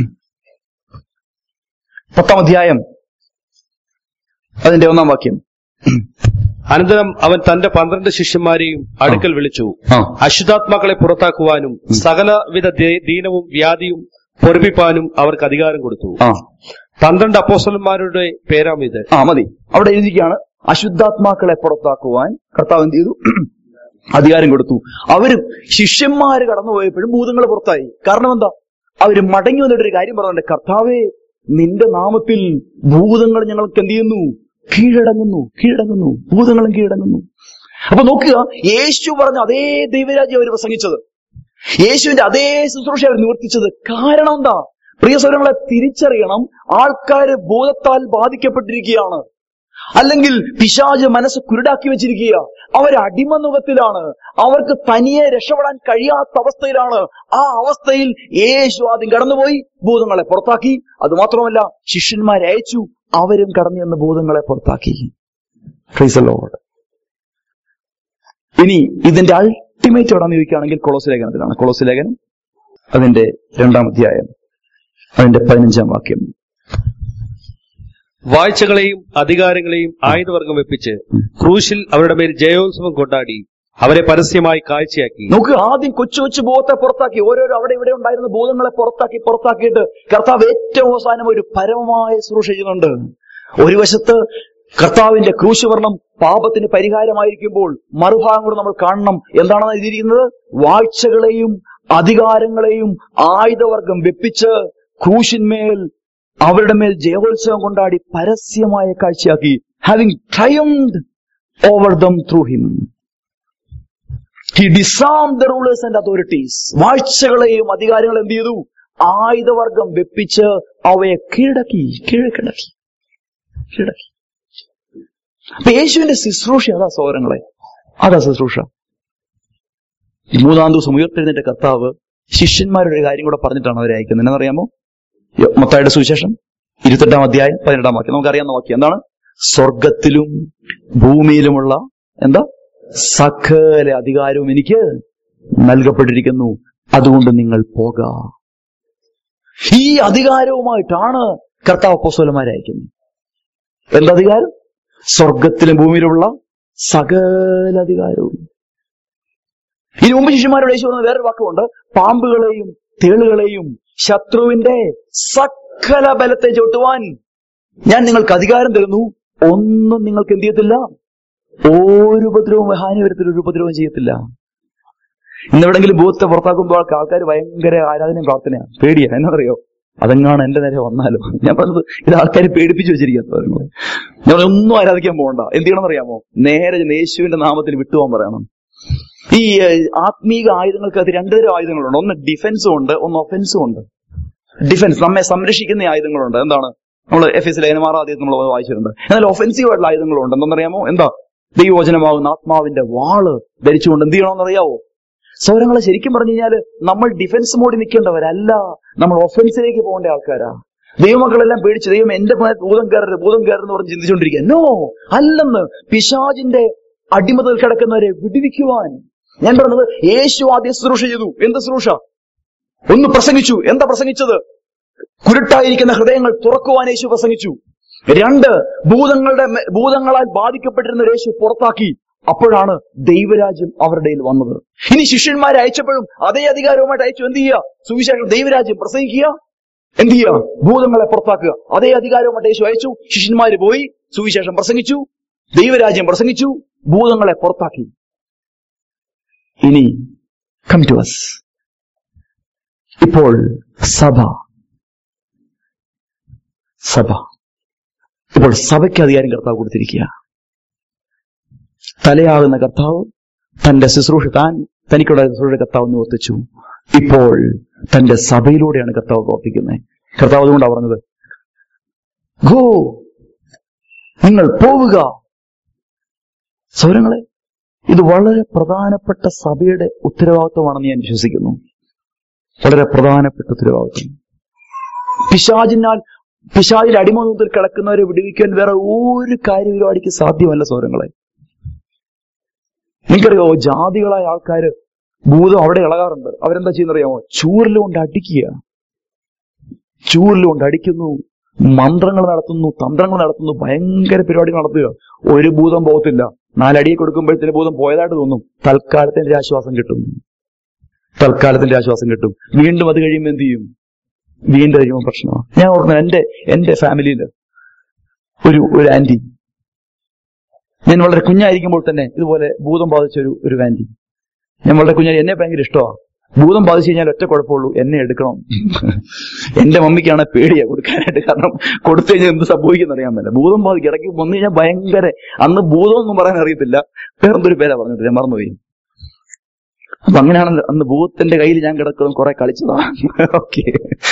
Speaker 1: പത്താം അധ്യായം അതിന്റെ ഒന്നാം വാക്യം
Speaker 2: അനന്തരം അവൻ തന്റെ പന്ത്രണ്ട് ശിഷ്യന്മാരെയും അടുക്കൽ വിളിച്ചു
Speaker 1: ആ
Speaker 2: അശുദ്ധാത്മാക്കളെ പുറത്താക്കുവാനും സകലവിധ ദേ- ദീനവും വ്യാധിയും പൊറപ്പിപ്പാനും അവർക്ക് അധികാരം കൊടുത്തു
Speaker 1: ആ
Speaker 2: പന്ത്രണ്ട് അപ്പോസ്റ്റലന്മാരുടെ പേരാം ഇത്
Speaker 1: ആ മതി അവിടെ എഴുതിയിരിക്കുകയാണ് അശുദ്ധാത്മാക്കളെ പുറത്താക്കുവാൻ കർത്താവ് എന്ത് ചെയ്തു അധികാരം കൊടുത്തു അവരും ശിഷ്യന്മാര് കടന്നുപോയപ്പോഴും ഭൂതങ്ങൾ പുറത്തായി കാരണം എന്താ അവര് മടങ്ങി വന്നിട്ട് ഒരു കാര്യം പറഞ്ഞിട്ട് കർത്താവേ നിന്റെ നാമത്തിൽ ഭൂതങ്ങൾ ഞങ്ങൾക്ക് എന്ത് ചെയ്യുന്നു കീഴടങ്ങുന്നു കീഴടങ്ങുന്നു ഭൂതങ്ങളും കീഴടങ്ങുന്നു അപ്പൊ നോക്കുക യേശു പറഞ്ഞ അതേ ദൈവരാജ്യം അവർ പ്രസംഗിച്ചത് യേശുവിന്റെ അതേ ശുശ്രൂഷ അവർ നിവർത്തിച്ചത് കാരണം എന്താ പ്രിയ സ്വരങ്ങളെ തിരിച്ചറിയണം ആൾക്കാര് ഭൂതത്താൽ ബാധിക്കപ്പെട്ടിരിക്കുകയാണ് അല്ലെങ്കിൽ പിശാജ് മനസ്സ് കുരുടാക്കി വെച്ചിരിക്കുക അവർ അടിമനുഖത്തിലാണ് അവർക്ക് തനിയെ രക്ഷപ്പെടാൻ കഴിയാത്ത അവസ്ഥയിലാണ് ആ അവസ്ഥയിൽ യേശു ആദ്യം കടന്നുപോയി ഭൂതങ്ങളെ പുറത്താക്കി അത് മാത്രമല്ല ശിഷ്യന്മാരെ അയച്ചു അവരും കടന്നു ചെന്ന് ഭൂതങ്ങളെ പുറത്താക്കി Praise the Lord. ഇനി ഇതിന്റെ അൾട്ടിമേറ്റ് എവിടാന്ന് ചോദിക്കുകയാണെങ്കിൽ കൊളോസ് ലേഖനത്തിലാണ് കൊളോസ് ലേഖനം അതിന്റെ രണ്ടാം അധ്യായം അതിന്റെ പതിനഞ്ചാം വാക്യം
Speaker 2: വാഴ്ചകളെയും അധികാരങ്ങളെയും ആയുധവർഗം വെപ്പിച്ച് ക്രൂശിൽ അവരുടെ മേൽ ജയോത്സവം കൊണ്ടാടി അവരെ പരസ്യമായി കാഴ്ചയാക്കി
Speaker 1: നോക്ക് ആദ്യം കൊച്ചു കൊച്ചു ഭൂതത്തെ പുറത്താക്കി ഓരോരോ അവിടെ ഇവിടെ ഉണ്ടായിരുന്ന ഭൂതങ്ങളെ പുറത്താക്കി പുറത്താക്കിയിട്ട് കർത്താവ് ഏറ്റവും അവസാനം ഒരു പരമമായ ശുശ്രൂഷ ചെയ്യുന്നുണ്ട് ഒരു വശത്ത് കർത്താവിന്റെ ക്രൂശുവർണം പാപത്തിന് പരിഹാരമായിരിക്കുമ്പോൾ മറുഭാഗം കൂടെ നമ്മൾ കാണണം എന്താണെന്ന് എഴുതിയിരിക്കുന്നത് വാഴ്ചകളെയും അധികാരങ്ങളെയും ആയുധവർഗം വെപ്പിച്ച് ക്രൂശിന്മേൽ അവരുടെ മേൽ ജയോത്സവം കൊണ്ടാടി പരസ്യമായ കാഴ്ചയാക്കി having triumphed over them through him he disarmed the rulers and authorities വാഴ്ചകളെയും അധികാരങ്ങളും എന്ത് ചെയ്തു ആയുധവർഗം വെപ്പിച്ച് അവയെ കീഴടക്കി കീഴടക്കി കീഴടക്കി അപ്പൊ യേശുവിന്റെ ശുശ്രൂഷ അതാ സഹോദരങ്ങളെ അതാ ശുശ്രൂഷ മൂന്നാം ദിവസം ഉയർത്തെഴുന്നേറ്റ കർത്താവ് ശിഷ്യന്മാരുടെ ഒരു കാര്യം കൂടെ പറഞ്ഞിട്ടാണ് അവരെ അയക്കുന്നത് എന്നറിയാമോ മത്തായുടെ സുവിശേഷം ഇരുപത്തെട്ടാം അധ്യായം പതിനെട്ടാം വാക്യം നമുക്കറിയാവുന്ന വാക്യം എന്താണ് സ്വർഗത്തിലും ഭൂമിയിലുമുള്ള എന്താ സകല അധികാരവും എനിക്ക് നൽകപ്പെട്ടിരിക്കുന്നു അതുകൊണ്ട് നിങ്ങൾ പോക ഈ അധികാരവുമായിട്ടാണ് കർത്താവ് അപ്പോസ്തലന്മാരെ അയക്കുന്നത് എന്താ അധികാരം സ്വർഗത്തിലും ഭൂമിയിലുമുള്ള സകല അധികാരവും ഇനി മുമ്പ് ശിഷ്യന്മാരോട് യേശു പറഞ്ഞ വേറൊരു വാക്കുണ്ട് പാമ്പുകളെയും തേളുകളെയും ശത്രുവിന്റെ സകല ബലത്തെ ചവിട്ടുവാൻ ഞാൻ നിങ്ങൾക്ക് അധികാരം തരുന്നു ഒന്നും നിങ്ങൾക്ക് എന്ത് ചെയ്യത്തില്ല ഒരു ഉപദ്രവവും ഹാനി വരത്തില്ല ഒരു ഉപദ്രവവും ചെയ്യത്തില്ല ഇന്നെവിടെങ്കിലും ഭൂത്തെ പുറത്താക്കുമ്പോൾ ആൾക്കാർ ഭയങ്കര ആരാധനയും പ്രാർത്ഥനയാണ് പേടിയാ എന്നറിയോ അതെങ്ങാണ് എന്റെ നേരെ വന്നാലോ ഞാൻ പറഞ്ഞത് ഇത് ആൾക്കാരെ പേടിപ്പിച്ചു വെച്ചിരിക്കുക ഞാൻ പറഞ്ഞു, ഒന്നും ആരാധിക്കാൻ പോകണ്ട എന്ത് ചെയ്യണം അറിയാമോ നേരെ ചെന്ന് യേശുവിന്റെ നാമത്തിൽ വിട്ടുപോകാൻ പറയണം ഈ ഏഹ്, ആത്മീക ആയുധങ്ങൾക്ക് രണ്ടു തരം ആയുധങ്ങളുണ്ട് ഒന്ന് ഡിഫൻസും ഉണ്ട് ഒന്ന് ഒഫൻസും ഉണ്ട് ഡിഫൻസ് നമ്മെ സംരക്ഷിക്കുന്ന ആയുധങ്ങളുണ്ട് എന്താണ് നമ്മൾ എഫ് എസ് ലേനമാറ ആദ്യം നമ്മൾ വായിച്ചിട്ടുണ്ട് എന്നാൽ ഒഫൻസീവ് ആയിട്ടുള്ള ആയുധങ്ങളുണ്ട് എന്തെന്നറിയാമോ എന്താ ദൈവവചനമാകുന്ന ആത്മാവിന്റെ വാള് ധരിച്ചുകൊണ്ട് എന്ത് ചെയ്യണമെന്നറിയാവോ സൗരങ്ങളെ ശരിക്കും പറഞ്ഞു കഴിഞ്ഞാൽ നമ്മൾ ഡിഫൻസ് മോഡിൽ നിൽക്കേണ്ടവരല്ല നമ്മൾ ഒഫൻസിലേക്ക് പോകേണ്ട ആൾക്കാരാ ദൈവമക്കളെല്ലാം പേടിച്ച് ദൈവം എന്റെ മേൽ ഭൂതം കയറരുത് ഭൂതം കയറരുത് പറഞ്ഞ് ചിന്തിച്ചുകൊണ്ടിരിക്കുക നോ അല്ലെന്ന് പിശാജിന്റെ അടിമതൽ കിടക്കുന്നവരെ വിടുവിക്കുവാൻ ഞാൻ പറഞ്ഞത് യേശു ആദ്യം ശുശ്രൂഷ ചെയ്തു എന്ത് ശുശ്രൂഷ ഒന്ന് പ്രസംഗിച്ചു എന്താ പ്രസംഗിച്ചത് കുരുട്ടായിരിക്കുന്ന ഹൃദയങ്ങൾ തുറക്കുവാൻ യേശു പ്രസംഗിച്ചു രണ്ട് ഭൂതങ്ങളുടെ മേ- ഭൂതങ്ങളാൽ ബാധിക്കപ്പെട്ടിരുന്ന ഒരു യേശു പുറത്താക്കി അപ്പോഴാണ് ദൈവരാജ്യം അവരുടെ ഇടയിൽ വന്നത് ഇനി ശിഷ്യന്മാരെ അയച്ചപ്പോഴും അതേ അധികാരവുമായിട്ട് അയച്ചു എന്ത് ചെയ്യുക സുവിശേഷം ദൈവരാജ്യം പ്രസംഗിക്കുക എന്ത് ചെയ്യുക ഭൂതങ്ങളെ പുറത്താക്കുക അതേ അധികാരവുമായിട്ട് യേശു അയച്ചു ശിഷ്യന്മാര് പോയി സുവിശേഷം പ്രസംഗിച്ചു ദൈവരാജ്യം പ്രസംഗിച്ചു ഭൂതങ്ങളെ പുറത്താക്കി ഇനി കം ടു അസ് ഇപ്പോൾ സഭ സഭ ഇപ്പോൾ സഭയ്ക്ക് അധികാരം കർത്താവ് കൊടുത്തിരിക്കുക തലയാകുന്ന കർത്താവ് തന്റെ ശുശ്രൂഷ താൻ തനിക്കുള്ള ശുശ്രൂഷ കർത്താവ് നിവർത്തിച്ചു ഇപ്പോൾ തന്റെ സഭയിലൂടെയാണ് കർത്താവ് പ്രവർത്തിക്കുന്നത് കർത്താവ് അതുകൊണ്ടാണ് പറഞ്ഞത് ഗോ നിങ്ങൾ പോവുക സൗരങ്ങളെ ഇത് വളരെ പ്രധാനപ്പെട്ട സഭയുടെ ഉത്തരവാദിത്വമാണെന്ന് ഞാൻ വിശ്വസിക്കുന്നു വളരെ പ്രധാനപ്പെട്ട ഉത്തരവാദിത്വം പിശാചിനാൽ പിശാചിന്റെ അടിമതത്തിൽ കിടക്കുന്നവരെ വിടുവിക്കാൻ വേറെ ഒരു കാര്യപരിപാടിക്ക് സാധ്യമല്ല സൗരങ്ങളെ നിങ്ങൾക്കറിയോ ജാതികളായ ആൾക്കാര് ഭൂതം അവിടെ ഇളകാറുണ്ട് അവരെന്താ ചെയ്യുന്നറിയാമോ ചൂരിലുകൊണ്ട് അടിക്കുക ചൂരിലുകൊണ്ട് അടിക്കുന്നു മന്ത്രങ്ങൾ നടത്തുന്നു തന്ത്രങ്ങൾ നടത്തുന്നു ഭയങ്കര പരിപാടികൾ നടത്തുക ഒരു ഭൂതം പോകത്തില്ല നാലടിയെ കൊടുക്കുമ്പോഴത്തേന് ഭൂതം പോയതായിട്ട് തോന്നും തൽക്കാലത്തിന്റെ ആശ്വാസം കിട്ടും തൽക്കാലത്തിന്റെ ആശ്വാസം കിട്ടും വീണ്ടും അത് കഴിയുമ്പോൾ എന്ത് ചെയ്യും വീണ്ടും കഴിയുമ്പോൾ പ്രശ്നമാണ് ഞാൻ ഓർക്കുന്നു എന്റെ എന്റെ ഫാമിലിയിൽ ഒരു ഒരു ആന്റി ഞാൻ വളരെ കുഞ്ഞായിരിക്കുമ്പോൾ തന്നെ ഇതുപോലെ ഭൂതം ബാധിച്ച ഒരു ഒരു ആന്റി ഞാൻ വളരെ കുഞ്ഞായി എന്നെ ഭയങ്കര ഇഷ്ടമാണ് ഭൂതം ബാധിച്ചു കഴിഞ്ഞാൽ ഒറ്റ കുഴപ്പമുള്ളൂ എന്നെ എടുക്കണം എന്റെ മമ്മിക്കാണ് പേടിയാ കൊടുക്കാനായിട്ട് കാരണം കൊടുത്തു കഴിഞ്ഞാൽ എന്ത് സംഭവിക്കുന്ന അറിയാൻ പറ്റില്ല ഭൂതം ബാധിക്കും ഇടയ്ക്ക് വന്നു കഴിഞ്ഞാൽ ഭയങ്കര അന്ന് ഭൂതം ഒന്നും പറയാൻ അറിയത്തില്ല വേറെന്തൊരു പേരാ പറഞ്ഞിട്ട് ഞാൻ മറന്നുപോയി അപ്പൊ അങ്ങനെയാണ് അന്ന് ഭൂതത്തിന്റെ കയ്യിൽ ഞാൻ കിടക്കണം കുറെ കളിച്ചതാ ഓക്കെ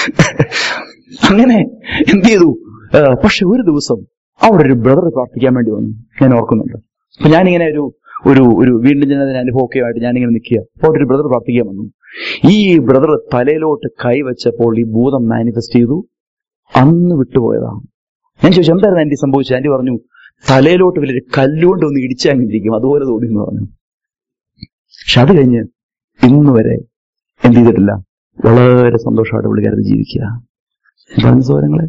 Speaker 1: അങ്ങനെ എന്ത് ചെയ്തു ആ, പക്ഷെ ഒരു ദിവസം അവിടെ ഒരു ബ്രദർ പ്രാർത്ഥിക്കാൻ വേണ്ടി വന്നു ഞാൻ ഓർക്കുന്നുണ്ട് അപ്പൊ ഞാനിങ്ങനെ ഒരു ഒരു ഒരു വീണ്ടും ജനത്തിന് അനുഭവമൊക്കെയായിട്ട് ഞാനിങ്ങനെ നിൽക്കുക അപ്പോൾ ഒരു ബ്രദർ പ്രാർത്ഥിക്കാൻ വന്നു ഈ ബ്രദർ തലയിലോട്ട് കൈവച്ചപ്പോൾ ഈ ഭൂതം മാനിഫെസ്റ്റ് ചെയ്തു അന്ന് വിട്ടുപോയതാണ് ഞാൻ ചോദിച്ചു എന്തായിരുന്നു ആന്റി സംഭവിച്ചത് ആന്റി പറഞ്ഞു തലയിലോട്ട് വലിയൊരു കല്ലുകൊണ്ട് ഒന്ന് ഇടിച്ചങ്ങിരിക്കും അതുപോലെ തോന്നി എന്ന് പറഞ്ഞു പക്ഷെ അത് കഴിഞ്ഞ് ഇന്ന് വരെ എന്ത് ചെയ്തിട്ടില്ല വളരെ സന്തോഷമായിട്ട് പുള്ളിക്കാരത്ത് ജീവിക്കുക എന്താണ് സോരങ്ങളെ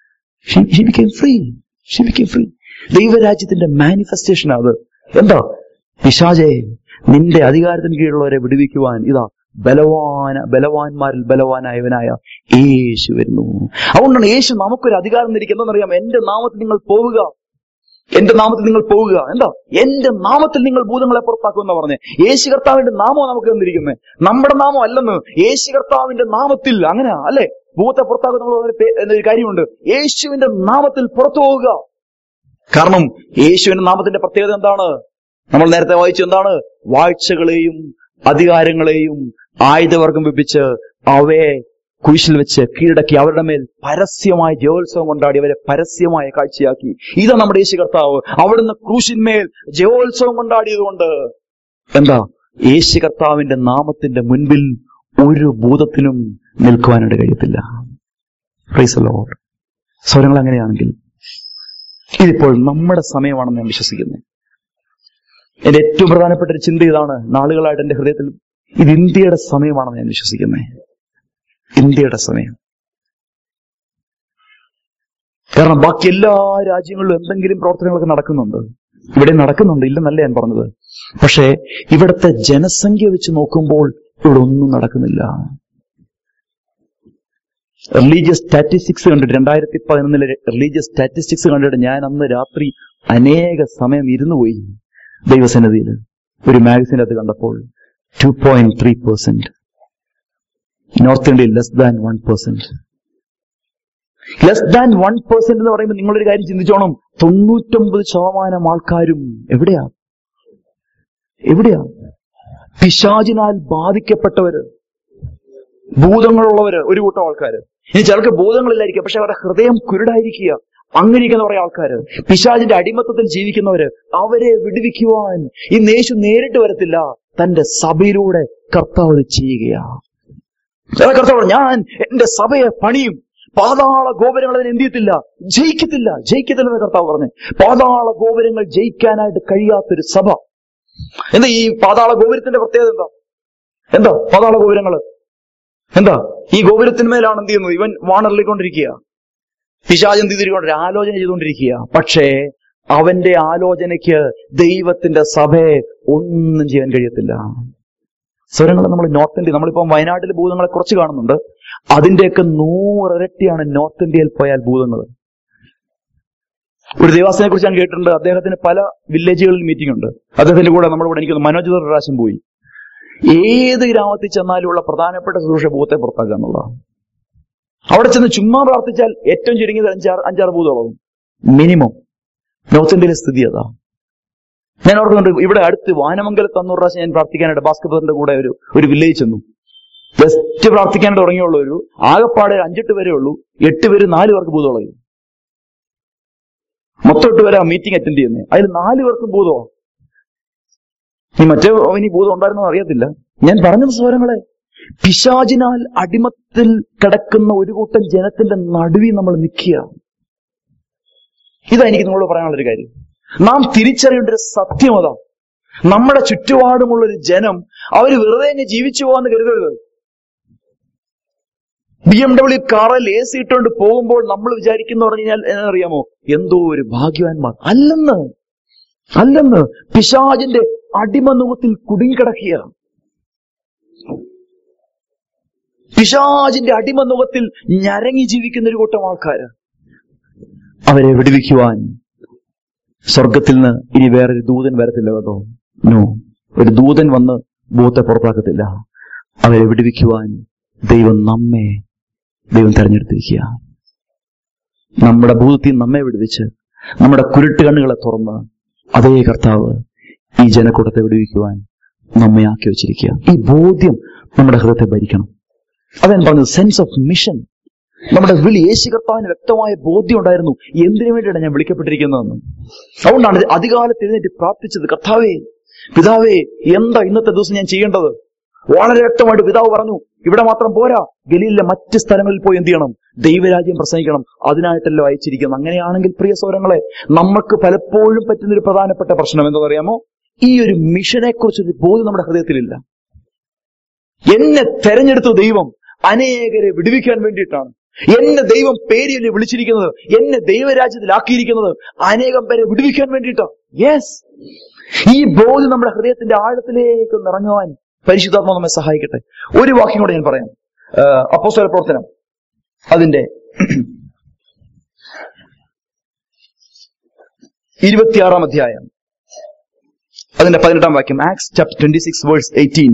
Speaker 1: ഫ്രീ ഫ്രീ ദൈവരാജ്യത്തിന്റെ മാനിഫെസ്റ്റേഷൻ അത് എന്താ പിശാചെ നിന്റെ അധികാരത്തിന് കീഴിലുള്ളവരെ വിടുവിക്കുവാൻ ഇതാ ബലവാന ബലവാന്മാരിൽ ബലവാനായവനായ യേശു വരുന്നു അതുകൊണ്ടാണ് യേശു നമുക്കൊരു അധികാരം തിരിക്കുന്നറിയാം എന്റെ നാമത്തിൽ നിങ്ങൾ പോവുക എന്റെ നാമത്തിൽ നിങ്ങൾ പോവുക എന്താ എന്റെ നാമത്തിൽ നിങ്ങൾ ഭൂതങ്ങളെ പുറത്താക്കുമെന്ന് പറഞ്ഞേ യേശു കർത്താവിന്റെ നാമം നമുക്ക് തന്നിരിക്കുന്നത് നമ്മുടെ നാമം അല്ലെന്ന് യേശു കർത്താവിന്റെ നാമത്തിൽ അങ്ങനെ അല്ലെ ഭൂതത്തെ പുറത്താക്കുന്ന നമ്മൾ ഒരു പേ- എന്നൊരു കാര്യമുണ്ട് യേശുവിന്റെ നാമത്തിൽ പുറത്തു പോവുക കാരണം യേശുവിന്റെ നാമത്തിന്റെ പ്രത്യേകത എന്താണ് നമ്മൾ നേരത്തെ വായിച്ചു എന്താണ് വാഴ്ചകളെയും അധികാരങ്ങളെയും ആയുധവർഗം വെപ്പിച്ച് അവയെ കുരിശിൽ വെച്ച് കീഴടക്കി അവരുടെ മേൽ പരസ്യമായ ജയോത്സവം കൊണ്ടാടി അവരെ പരസ്യമായ കാഴ്ചയാക്കി ഇതാ നമ്മുടെ യേശു കർത്താവ് അവിടുന്ന് ക്രൂശിന്മേൽ ജയോത്സവം കൊണ്ടാടിയതുകൊണ്ട് എന്താ യേശു കർത്താവിന്റെ നാമത്തിന്റെ മുൻപിൽ ഒരു ഭൂതത്തിനും നിൽക്കുവാനായിട്ട് കഴിയത്തില്ല പ്രൈസ് ലോഡ് സ്വരങ്ങൾ അങ്ങനെയാണെങ്കിൽ ഇതിപ്പോൾ നമ്മുടെ സമയമാണെന്ന് ഞാൻ വിശ്വസിക്കുന്നു എന്റെ ഏറ്റവും പ്രധാനപ്പെട്ട ഒരു ചിന്ത ഇതാണ് നാളുകളായിട്ട് എന്റെ ഹൃദയത്തിൽ ഇത് ഇന്ത്യയുടെ സമയമാണെന്ന് ഞാൻ വിശ്വസിക്കുന്നത് ഇന്ത്യയുടെ സമയം കാരണം ബാക്കി എല്ലാ രാജ്യങ്ങളിലും എന്തെങ്കിലും പ്രവർത്തനങ്ങളൊക്കെ നടക്കുന്നുണ്ട് ഇവിടെ നടക്കുന്നുണ്ട് ഇല്ലെന്നല്ല ഞാൻ പറഞ്ഞത് പക്ഷേ ഇവിടുത്തെ ജനസംഖ്യ വെച്ച് നോക്കുമ്പോൾ ഇവിടെ ഒന്നും നടക്കുന്നില്ല റിലീജിയസ് സ്റ്റാറ്റിസ്റ്റിക്സ് കണ്ടിട്ട് രണ്ടായിരത്തി പതിനൊന്നിലെ റിലീജിയസ് സ്റ്റാറ്റിസ്റ്റിക്സ് കണ്ടിട്ട് ഞാൻ അന്ന് രാത്രി അനേക സമയം ഇരുന്നു പോയി ദൈവസന്നിധിയിൽ ഒരു മാഗസിൻ്റെ അത് കണ്ടപ്പോൾ two point three percent north ഇന്ത്യയിൽ less than one percent less than one percent എന്ന് പറയുമ്പോൾ നിങ്ങളൊരു കാര്യം ചിന്തിച്ചോണം തൊണ്ണൂറ്റൊമ്പത് ശതമാനം ആൾക്കാരും എവിടെയാ എവിടെയാ പിശാചിനാൽ ബാധിക്കപ്പെട്ടവര് ഭൂതങ്ങളുള്ളവര് ഒരു കൂട്ടം ആൾക്കാര് ഇനി ചിലർക്ക് ഭൂതങ്ങളില്ലായിരിക്കും പക്ഷെ അവരുടെ ഹൃദയം കുരുടായിരിക്കുക അങ്ങനെയിരിക്കുന്ന കുറെ ആൾക്കാര് പിശാചിന്റെ അടിമത്തത്തിൽ ജീവിക്കുന്നവര് അവരെ വിടുവിക്കുവാൻ ഈ യേശു നേരിട്ട് വരത്തില്ല തന്റെ സഭയിലൂടെ കർത്താവ് ഇത് ചെയ്യുകയാ ചില കർത്താവ് പറഞ്ഞു, ഞാൻ എന്റെ സഭയെ പണിയും പാതാള ഗോപുരങ്ങൾ അതിനെ എന്ത് ചെയ്യത്തില്ല ജയിക്കത്തില്ല ജയിക്കത്തില്ല എന്ന് കർത്താവ് പറഞ്ഞു പാതാള ഗോപുരങ്ങൾ ജയിക്കാനായിട്ട് കഴിയാത്തൊരു സഭ എന്താ ഈ പാതാള ഗോപുരത്തിന്റെ പ്രത്യേകത എന്താ എന്താ പാതാള ഗോപുരങ്ങള് എന്താ ഈ ഗോപുരത്തിന്മേലാണ് എന്ത് ചെയ്യുന്നത് ഇവൻ വാണറിക്കൊണ്ടിരിക്കുക പിശാച് എന്ത് ചെയ്തിരിക്കൊണ്ടിരിക്കുക ആലോചന ചെയ്തുകൊണ്ടിരിക്കുക പക്ഷേ അവന്റെ ആലോചനയ്ക്ക് ദൈവത്തിന്റെ സഭയെ ഒന്നും ചെയ്യാൻ കഴിയത്തില്ല സ്വരങ്ങൾ നമ്മൾ നോർത്ത് ഇന്ത്യ നമ്മളിപ്പം വയനാട്ടിൽ ഭൂതങ്ങളെ കുറച്ച് കാണുന്നുണ്ട് അതിന്റെയൊക്കെ നൂറിരട്ടിയാണ് നോർത്ത് ഇന്ത്യയിൽ പോയാൽ ഭൂതങ്ങൾ ഒരു ദേവാസനെ കുറിച്ച് ഞാൻ കേട്ടിട്ടുണ്ട് അദ്ദേഹത്തിന് പല വില്ലേജുകളിൽ മീറ്റിംഗ് ഉണ്ട് അദ്ദേഹത്തിന്റെ കൂടെ നമ്മുടെ കൂടെ എനിക്ക് മനോജ് ഒരു പ്രാവശ്യം പോയി ഏത് ഗ്രാമത്തിൽ ചെന്നാലും ഉള്ള പ്രധാനപ്പെട്ട ശുശ്രൂഷ ഭൂത്തെ പുറത്താക്കുക എന്നുള്ളതാണ് അവിടെ ചെന്ന് ചുമ്മാ പ്രാർത്ഥിച്ചാൽ ഏറ്റവും ചുരുങ്ങിയത് അഞ്ചാറ് അഞ്ചാറ് ഭൂതോളവും മിനിമം നോർത്ത് ഇന്ത്യയിലെ സ്ഥിതി അതാ ഞാൻ ഓർക്കുന്നുണ്ട് ഇവിടെ അടുത്ത് വാനമംഗലത്ത് അന്നൂറ് പ്രാവശ്യം ഞാൻ പ്രാർത്ഥിക്കാനായിട്ട് ബാസ്കറ്റ്ബോളിന്റെ കൂടെ ഒരു ഒരു വില്ലേജ് ചെന്നു ബെസ്റ്റ് പ്രാർത്ഥിക്കാനായിട്ട് തുടങ്ങിയുള്ള ഒരു ആകപ്പാടെ അഞ്ചെട്ട് പേരേ ഉള്ളൂ എട്ട് പേര് നാല് പേർക്ക് ഭൂതോളയും മൊത്തം എട്ട് പേരാ മീറ്റിംഗ് അറ്റൻഡ് ചെയ്യുന്നത് അതിൽ നാല് പേർക്കും ഭൂതമാ ഇനി മറ്റേ ഇനി ഭൂതം ഉണ്ടായിരുന്നോ അറിയത്തില്ല ഞാൻ പറഞ്ഞത് സ്വരങ്ങളെ പിശാചിനാൽ അടിമത്തിൽ കിടക്കുന്ന ഒരു കൂട്ടം ജനത്തിന്റെ നടുവിൽ നമ്മൾ നിൽക്കുക ഇതാ എനിക്ക് നിങ്ങളോട് പറയാനുള്ള ഒരു കാര്യം നാം തിരിച്ചറിയേണ്ട ഒരു സത്യം അതാ നമ്മുടെ ചുറ്റുപാടുമുള്ള ഒരു ജനം അവർ വെറുതെ അങ്ങ് ജീവിച്ചു പോകാന്ന് കരുതരുത് ബി എം ഡബ്ല്യു കാറിൽ എ സി ഇട്ടുകൊണ്ട് പോകുമ്പോൾ നമ്മൾ വിചാരിക്കുന്ന പറഞ്ഞു കഴിഞ്ഞാൽ എന്നറിയാമോ എന്തോ ഒരു ഭാഗ്യവാന്മാർ അല്ലെന്ന് അല്ലെന്ന് പിശാജിന്റെ അടിമനുഖത്തിൽ കുടുങ്ങിക്കിടക്കുക പിശാജിന്റെ അടിമനുഖത്തിൽ ഞരങ്ങി ജീവിക്കുന്ന ഒരു കൂട്ടം ആൾക്കാര് അവരെ വിടുവിക്കുവാൻ സ്വർഗത്തിൽ നിന്ന് ഇനി വേറൊരു ദൂതൻ വരത്തില്ല കേട്ടോ നോ ഒരു ദൂതൻ വന്ന് ഭൂത്തെ പുറത്താക്കത്തില്ല അവരെ വിടുവിക്കുവാൻ ദൈവം നമ്മെ ദൈവം തെരഞ്ഞെടുത്തിരിക്കുക നമ്മുടെ ഭൂതത്തിൽ നമ്മെ വിടുവിച്ച് നമ്മുടെ കുരുട്ട് കണ്ണുകളെ തുറന്ന് അതേ കർത്താവ് ഈ ജനക്കൂട്ടത്തെ വിടുവിക്കുവാൻ നമ്മെ ആക്കി വെച്ചിരിക്കുക ഈ ബോധ്യം നമ്മുടെ ഹൃദയത്തെ ഭരിക്കണം അതാണ് പറഞ്ഞത് സെൻസ് ഓഫ് മിഷൻ നമ്മുടെ വിളി യേശു കർത്താവിന് വ്യക്തമായ ബോധ്യം ഉണ്ടായിരുന്നു എന്തിനു വേണ്ടിയാണ് ഞാൻ വിളിക്കപ്പെട്ടിരിക്കുന്നതെന്ന് അതുകൊണ്ടാണ് അധികാലത്ത് എഴുന്നേറ്റ് പ്രാർത്ഥിച്ചത് കർത്താവേ പിതാവേ എന്താ ഇന്നത്തെ ദിവസം ഞാൻ ചെയ്യേണ്ടത് വളരെ വ്യക്തമായിട്ട് പിതാവ് പറഞ്ഞു ഇവിടെ മാത്രം പോരാ ഗലീലിലെ മറ്റ് സ്ഥലങ്ങളിൽ പോയി എന്ത് ചെയ്യണം ദൈവരാജ്യം പ്രസംഗിക്കണം അതിനായിട്ടല്ലോ അയച്ചിരിക്കുന്നത് അങ്ങനെയാണെങ്കിൽ പ്രിയ സൗരങ്ങളെ നമുക്ക് പലപ്പോഴും പറ്റുന്ന ഒരു പ്രധാനപ്പെട്ട പ്രശ്നം എന്താണെന്ന് അറിയാമോ ഈ ഒരു മിഷനെ കുറിച്ചൊരു ബോധ്യം നമ്മുടെ ഹൃദയത്തിലില്ല എന്നെ തെരഞ്ഞെടുത്ത ദൈവം അനേകരെ വിടുവിക്കാൻ വേണ്ടിയിട്ടാണ് എന്നെ ദൈവം പേരിയല്ലേ വിളിച്ചിരിക്കുന്നത് എന്നെ ദൈവരാജ്യത്തിലാക്കിയിരിക്കുന്നത് അനേകം പേരെ വിടുവിക്കാൻ വേണ്ടിയിട്ടാണ് യെസ് ഈ ബോധ്യം നമ്മുടെ ഹൃദയത്തിന്റെ ആഴത്തിലേക്ക് ഒന്ന് ഇറങ്ങുവാൻ പരിശുദ്ധാത്മ നമ്മെ സഹായിക്കട്ടെ ഒരു വാക്യം കൂടെ ഞാൻ പറയാം അപ്പോസ്തല പ്രവർത്തനം അതിന്റെ ഇരുപത്തിയാറാം അധ്യായം അതിന്റെ പതിനെട്ടാം വാക്യം Acts chapter twenty six verse eighteen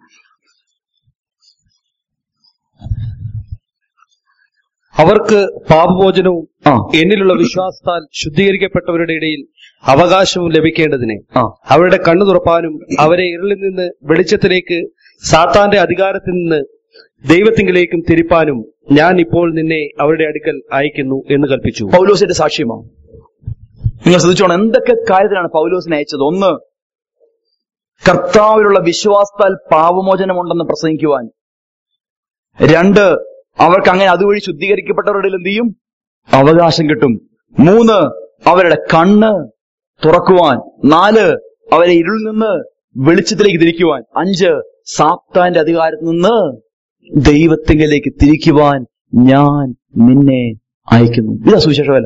Speaker 2: അവർക്ക് പാപമോചനവും
Speaker 1: ആ
Speaker 2: എന്നിലുള്ള വിശ്വാസത്താൽ ശുദ്ധീകരിക്കപ്പെട്ടവരുടെ ഇടയിൽ അവകാശവും ലഭിക്കേണ്ടതിന്
Speaker 1: ആ
Speaker 2: അവരുടെ കണ്ണു തുറപ്പാനും അവരെ ഇരുളിൽ നിന്ന് വെളിച്ചത്തിലേക്ക് സാത്താന്റെ അധികാരത്തിൽ നിന്ന് ദൈവത്തിങ്കിലേക്കും തിരിപ്പാനും ഞാൻ ഇപ്പോൾ നിന്നെ അവരുടെ അടുക്കൽ അയക്കുന്നു എന്ന് കൽപ്പിച്ചു
Speaker 1: പൗലോസിന്റെ സാക്ഷ്യമാണ് നിങ്ങൾ ശ്രദ്ധിച്ചോണം എന്തൊക്കെ കാര്യത്തിലാണ് പൗലോസിനെ അയച്ചത് ഒന്ന് കർത്താവിലുള്ള വിശ്വാസത്താൽ പാപമോചനമുണ്ടെന്ന് പ്രസംഗിക്കുവാൻ രണ്ട് അവർക്ക് അങ്ങനെ അതുവഴി ശുദ്ധീകരിക്കപ്പെട്ടവരുടെ ഇടയിൽ എന്ത് ചെയ്യും അവകാശം കിട്ടും മൂന്ന് അവരുടെ കണ്ണ് തുറക്കുവാൻ നാല് അവരെ ഇരുളിൽ നിന്ന് വെളിച്ചത്തിലേക്ക് തിരിക്കുവാൻ അഞ്ച് സാത്താന്റെ അധികാരത്തിൽ നിന്ന് ദൈവത്തിങ്കിലേക്ക് തിരിക്കുവാൻ ഞാൻ നിന്നെ അയക്കുന്നു ഇതാ സുവിശേഷമല്ല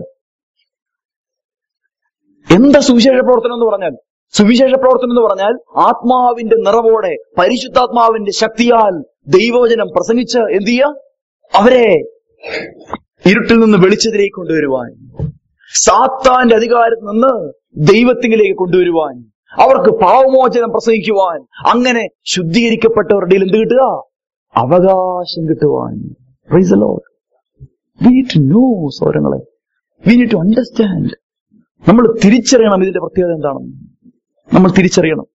Speaker 1: എന്താ സുവിശേഷ പ്രവർത്തനം എന്ന് പറഞ്ഞാൽ സുവിശേഷ പ്രവർത്തനം എന്ന് പറഞ്ഞാൽ ആത്മാവിന്റെ നിറവോടെ പരിശുദ്ധാത്മാവിന്റെ ശക്തിയാൽ ദൈവവചനം പ്രസംഗിച്ച് എന്ത് ചെയ്യുക അവരെ ഇരുട്ടിൽ നിന്ന് വെളിച്ചത്തിലേക്ക് കൊണ്ടുവരുവാൻ സാത്താന്റെ അധികാരത്തിൽ നിന്ന് ദൈവത്തിങ്കിലേക്ക് കൊണ്ടുവരുവാൻ അവർക്ക് പാവമോചനം പ്രസംഗിക്കുവാൻ അങ്ങനെ ശുദ്ധീകരിക്കപ്പെട്ടവരുടെ ഇടയിൽ എന്ത് കിട്ടുക അവകാശം കിട്ടുവാൻ Praise the Lord. We need to know സൗരങ്ങളെ വി നീഡ് ടു അണ്ടർസ്റ്റാൻഡ് നമ്മൾ തിരിച്ചറിയണം ഇതിന്റെ പ്രത്യേകത എന്താണെന്ന് നമ്മൾ തിരിച്ചറിയണം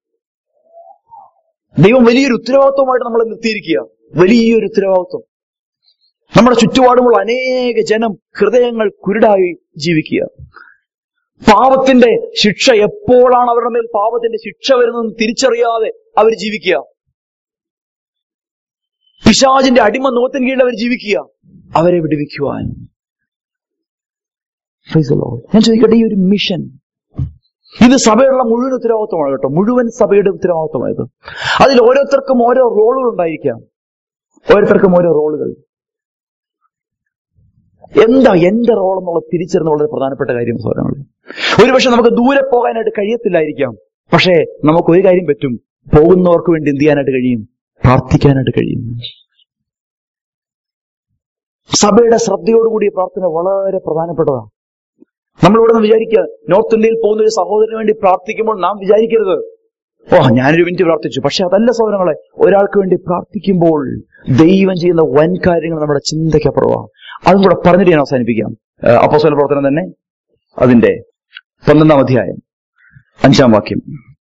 Speaker 1: ദൈവം വലിയൊരു ഉത്തരവാദിത്വമായിട്ട് നമ്മളെ നിർത്തിയിരിക്കുക വലിയൊരു ഉത്തരവാദിത്വം നമ്മുടെ ചുറ്റുപാടുമുള്ള അനേക ജനം ഹൃദയങ്ങൾ കുരുടായി ജീവിക്കുക പാപത്തിന്റെ ശിക്ഷ എപ്പോഴാണ് അവരുടെ മേൽ പാപത്തിന്റെ ശിക്ഷ വരുന്നതെന്ന് തിരിച്ചറിയാതെ അവർ ജീവിക്കുക പിശാചിന്റെ അടിമ നോത്തിന് കീഴിൽ അവർ ജീവിക്കുക അവരെ വിടുവിക്കുവാൻ Praise the Lord. ഞാൻ ചോദിക്കട്ടെ ഈ ഒരു മിഷൻ ഇത് സഭയുള്ള മുഴുവൻ ഉത്തരവാദിത്വമാണ് കേട്ടോ മുഴുവൻ സഭയുടെ ഉത്തരവാദിത്വമായത് അതിൽ ഓരോരുത്തർക്കും ഓരോ റോളുകൾ ഉണ്ടായിരിക്കാം ഓരോരുത്തർക്കും ഓരോ റോളുകൾ എന്താ എന്റെ റോൾ എന്നുള്ള തിരിച്ചറിഞ്ഞ വളരെ പ്രധാനപ്പെട്ട കാര്യം സൗരങ്ങൾ ഒരുപക്ഷെ നമുക്ക് ദൂരെ പോകാനായിട്ട് കഴിയത്തില്ലായിരിക്കാം പക്ഷേ നമുക്ക് ഒരു കാര്യം പറ്റും പോകുന്നവർക്ക് വേണ്ടി എന്ത് ചെയ്യാനായിട്ട് കഴിയും പ്രാർത്ഥിക്കാനായിട്ട് കഴിയും സഭയുടെ ശ്രദ്ധയോടുകൂടിയ പ്രാർത്ഥന വളരെ പ്രധാനപ്പെട്ടതാണ് നമ്മൾ ഇവിടെ നിന്ന് വിചാരിക്കുക നോർത്ത് ഇന്ത്യയിൽ പോകുന്ന ഒരു സഹോദരന് വേണ്ടി പ്രാർത്ഥിക്കുമ്പോൾ നാം വിചാരിക്കരുത് ഓ ഞാനൊരു മിനിറ്റ് പ്രാർത്ഥിച്ചു പക്ഷെ അതല്ല സഹോദരങ്ങളെ ഒരാൾക്ക് വേണ്ടി പ്രാർത്ഥിക്കുമ്പോൾ ദൈവം ചെയ്യുന്ന വൻ കാര്യങ്ങൾ നമ്മുടെ ചിന്തയ്ക്കപ്പുറമാണ് അതും കൂടെ പറഞ്ഞിട്ട് ഞാൻ അവസാനിപ്പിക്കാം അപ്പോസ്തല പ്രവർത്തനം തന്നെ അതിന്റെ പന്ത്രണ്ടാം അധ്യായം അഞ്ചാം വാക്യം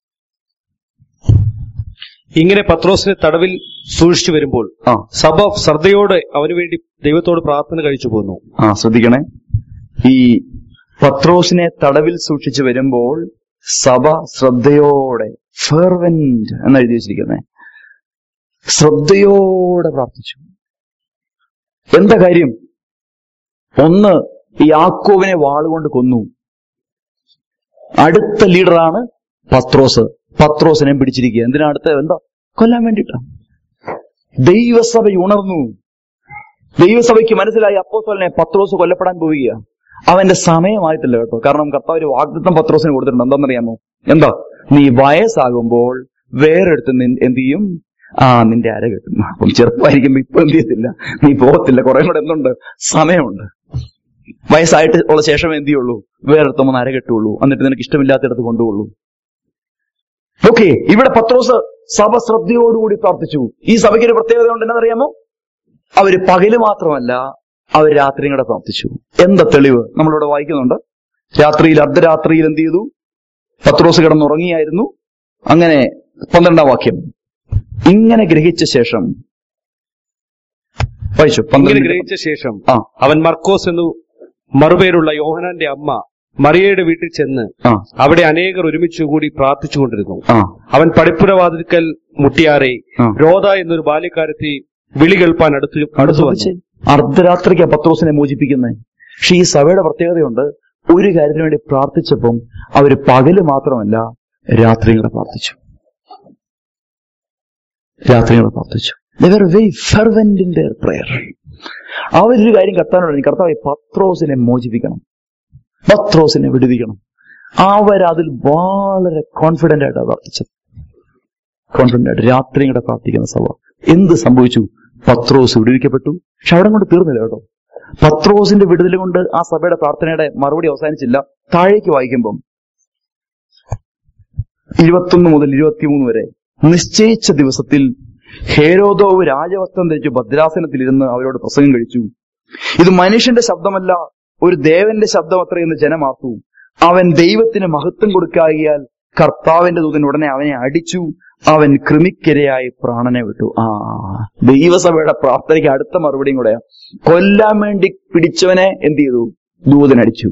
Speaker 2: ഇങ്ങനെ പത്രോസിനെ തടവിൽ സൂക്ഷിച്ചു വരുമ്പോൾ
Speaker 1: ആ
Speaker 2: സഭ ശ്രദ്ധയോടെ അവന് വേണ്ടി ദൈവത്തോട് പ്രാർത്ഥന കഴിച്ചു പോന്നു
Speaker 1: ആ ശ്രദ്ധിക്കണേ ഈ പത്രോസിനെ തടവിൽ സൂക്ഷിച്ചു വരുമ്പോൾ സഭ ശ്രദ്ധയോടെ ഫെർവെന്റ് എന്ന് എഴുതി വെച്ചിരിക്കുന്നത് ശ്രദ്ധയോടെ പ്രാർത്ഥിച്ചു എന്താ കാര്യം ഒന്ന് ഈ യാക്കോവിനെ വാളുകൊണ്ട് കൊന്നു അടുത്ത ലീഡറാണ് പത്രോസ് പത്രോസിനെ പിടിച്ചിരിക്കുക എന്തിനാ അടുത്ത എന്താ കൊല്ലാൻ വേണ്ടിട്ടാ ദൈവസഭ ഉണർന്നു ദൈവസഭയ്ക്ക് മനസ്സിലായി അപ്പോസ്തലനെ പത്രോസ് കൊല്ലപ്പെടാൻ പോവുക അവന്റെ സമയമായിട്ടില്ല കേട്ടോ കാരണം കർത്താവ് ഒരു വാഗ്ദത്തം പത്രോസിന് കൊടുത്തിട്ടുണ്ട് എന്താണെന്നറിയാമോ എന്താ നീ വയസ്സാകുമ്പോൾ വേറെടുത്ത് നിൻ- എന്ത് ചെയ്യും ആ നിന്റെ അര കെട്ടും അപ്പം ചെറുപ്പമായിരിക്കുമ്പോ ഇപ്പൊ എന്ത് ചെയ്യത്തില്ല നീ പോകത്തില്ല കുറെ കൂടെ എന്തുണ്ട് സമയമുണ്ട് വയസ്സായിട്ട് ഉള്ള ശേഷം എന്ത് ചെയ്യുള്ളൂ വേറെടുത്തുമ്പോൾ അര കെട്ടുള്ളൂ എന്നിട്ട് നിനക്ക് ഇഷ്ടമില്ലാത്തിടത്ത് കൊണ്ടുപോകുള്ളൂ ഓക്കെ ഇവിടെ പത്രോസ് സഭ ശ്രദ്ധയോടുകൂടി പ്രാർത്ഥിച്ചു ഈ സഭയ്ക്ക് ഒരു പ്രത്യേകത ഉണ്ട് എന്നറിയാമോ അവര് പകല് മാത്രമല്ല അവർ രാത്രിയും കൂടെ പ്രാർത്ഥിച്ചു എന്താ തെളിവ് നമ്മളിവിടെ വായിക്കുന്നുണ്ട് രാത്രിയിൽ അർദ്ധരാത്രിയിൽ എന്ത് ചെയ്തു പത്രോസ് കിടന്നുറങ്ങിയായിരുന്നു അങ്ങനെ പന്ത്രണ്ടാം വാക്യം ഇങ്ങനെ ഗ്രഹിച്ച ശേഷം വായിച്ചു
Speaker 2: ഇങ്ങനെ
Speaker 1: പന്ത്രണ്ട്
Speaker 2: ഗ്രഹിച്ച ശേഷം
Speaker 1: ആ
Speaker 2: അവൻ മർക്കോസ് എന്നു മറുപേരുള്ള യോഹനാന്റെ അമ്മ മറിയയുടെ വീട്ടിൽ ചെന്ന്
Speaker 1: ആ
Speaker 2: അവിടെ അനേകർ ഒരുമിച്ച് കൂടി പ്രാർത്ഥിച്ചുകൊണ്ടിരുന്നു
Speaker 1: ആ
Speaker 2: അവൻ പടിപ്പുരവാതിൽക്കൽ മുട്ടിയാറെ
Speaker 1: ആ.
Speaker 2: രോധ എന്നൊരു ബാല്യക്കാരത്തി വിളി കേൾപ്പാൻ അടുത്ത് അടുത്തു
Speaker 1: അടുത്ത്
Speaker 2: വന്നു
Speaker 1: വച്ച് അർദ്ധരാത്രിക്ക് പത്രോസിനെ മോചിപ്പിക്കുന്നത് പക്ഷെ ഈ സഭയുടെ പ്രത്യേകതയുണ്ട് ഒരു കാര്യത്തിന് വേണ്ടി പ്രാർത്ഥിച്ചപ്പം അവര് പകല് മാത്രമല്ല രാത്രികളെ പ്രാർത്ഥിച്ചു രാത്രികളെ പ്രാർത്ഥിച്ചു very fervent in their prayer അവരൊരു കാര്യം കർത്താനോട് കർത്താവ് പത്രോസിനെ മോചിപ്പിക്കണം പത്രോസിനെ വിടുവിക്കണം അവരതിൽ വളരെ കോൺഫിഡന്റ് ആയിട്ടാണ് പ്രാർത്ഥിച്ചത് കോൺഫിഡന്റ് ആയിട്ട് രാത്രിയും കൂടെ പ്രാർത്ഥിക്കുന്ന സഭ എന്ത് സംഭവിച്ചു പത്രോസ് വിടുവിക്കപ്പെട്ടു പക്ഷെ അവിടെ കൊണ്ട് തീർന്നില്ല കേട്ടോ പത്രോസിന്റെ വിടുതൽ കൊണ്ട് ആ സഭയുടെ പ്രാർത്ഥനയുടെ മറുപടി അവസാനിച്ചില്ല താഴേക്ക് വായിക്കുമ്പം ഇരുപത്തൊന്ന് മുതൽ ഇരുപത്തിമൂന്ന് വരെ നിശ്ചയിച്ച ദിവസത്തിൽ ഹേരോദോവ് രാജവസ്ത്രം ധരിച്ചു ഭദ്രാസനത്തിലിരുന്ന് അവരോട് പ്രസംഗം കഴിച്ചു ഇത് മനുഷ്യന്റെ ശബ്ദമല്ല ഒരു ദേവന്റെ ശബ്ദം അത്രയെന്ന് ജനമാർത്തു അവൻ ദൈവത്തിന് മഹത്വം കൊടുക്കാകിയാൽ കർത്താവിന്റെ ദൂതൻ ഉടനെ അവനെ അടിച്ചു അവൻ കൃമിക്കിരയായി പ്രാണനെ വിട്ടു ആ ദൈവസഭയുടെ പ്രാർത്ഥനയ്ക്ക് അടുത്ത മറുപടിയും കൂടെയാ കൊല്ലാൻ വേണ്ടി പിടിച്ചവനെ എന്ത് ചെയ്തു ദൂതൻ അടിച്ചു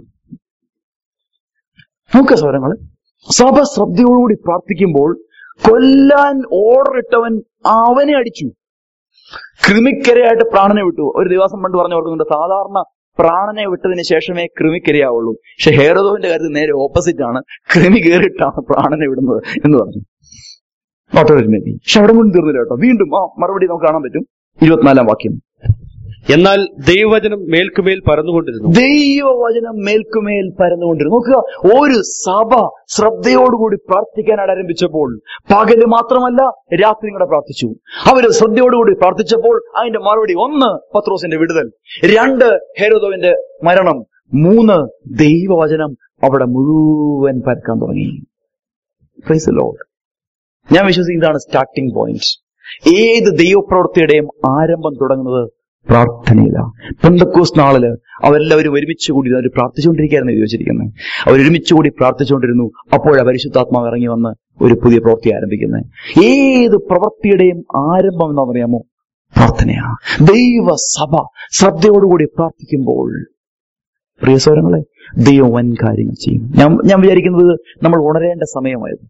Speaker 1: നോക്കുക സൗരങ്ങള് സഭ ശ്രദ്ധയോടുകൂടി പ്രാർത്ഥിക്കുമ്പോൾ കൊല്ലാൻ ഓർഡർ ഇട്ടവൻ അവനെ അടിച്ചു കൃമിക്കരയായിട്ട് പ്രാണനെ വിട്ടു ഒരു ദിവസം പണ്ട് പറഞ്ഞു ഓർക്കുന്നുണ്ട് സാധാരണ പ്രാണനെ വിട്ടതിന് ശേഷമേ കൃമിക്കരയാവുള്ളൂ പക്ഷെ ഹേറോദോവിന്റെ കാര്യത്തിൽ നേരെ ഓപ്പോസിറ്റ് ആണ് കൃമി കയറിയിട്ടാണ് പ്രാണനെ വിടുന്നത് എന്ന് പറഞ്ഞു ഓട്ടോറിറ്റി മേ ബി പക്ഷെ അവിടെ കൊണ്ട് തീർന്നില്ല കേട്ടോ വീണ്ടും ആ മറുപടി നമുക്ക് കാണാൻ പറ്റും ഇരുപത്തിനാലാം വാക്യം
Speaker 2: എന്നാൽ ദൈവവചനം മേൽക്കുമേൽ പരന്നുകൊണ്ടിരുന്നു
Speaker 1: ദൈവവചനം മേൽക്കുമേൽ പരന്നുകൊണ്ടിരുന്നു നോക്കുക ഒരു സഭ ശ്രദ്ധയോടുകൂടി പ്രാർത്ഥിക്കാനായിട്ട് ആരംഭിച്ചപ്പോൾ പകല് മാത്രമല്ല രാത്രി കൂടെ പ്രാർത്ഥിച്ചു അവര് ശ്രദ്ധയോടുകൂടി പ്രാർത്ഥിച്ചപ്പോൾ അതിന്റെ മറുപടി ഒന്ന് പത്രോസിന്റെ വിടുതൽ രണ്ട് ഹെരോദോവിന്റെ മരണം മൂന്ന് ദൈവവചനം അവിടെ മുഴുവൻ പരക്കാൻ തുടങ്ങി Praise the Lord. ഞാൻ വിശ്വസിക്കുന്ന ഇതാണ് സ്റ്റാർട്ടിംഗ് പോയിന്റ് ഏത് ദൈവപ്രവൃത്തിയുടെയും ആരംഭം തുടങ്ങുന്നത് പ്രാർത്ഥനയില പെന്തക്കോസ് നാളില് അവരെല്ലാവരും ഒരുമിച്ച് കൂടി അവർ പ്രാർത്ഥിച്ചുകൊണ്ടിരിക്കുകയായിരുന്നു എഴുതി വെച്ചിരിക്കുന്നത് അവർ ഒരുമിച്ച് കൂടി പ്രാർത്ഥിച്ചുകൊണ്ടിരുന്നു അപ്പോഴാ പരിശുദ്ധാത്മാവ് ഇറങ്ങി വന്ന് ഒരു പുതിയ പ്രവൃത്തി ആരംഭിക്കുന്നത് ഏത് പ്രവൃത്തിയുടെയും ആരംഭം എന്താ പറയാമോ പ്രാർത്ഥനയാ ദൈവസഭ ശ്രദ്ധയോടുകൂടി പ്രാർത്ഥിക്കുമ്പോൾ പ്രിയ സൗരങ്ങളെ ദൈവം വൻ കാര്യങ്ങൾ ചെയ്യും ഞാൻ ഞാൻ വിചാരിക്കുന്നത് നമ്മൾ ഉണരേണ്ട സമയമായിരുന്നു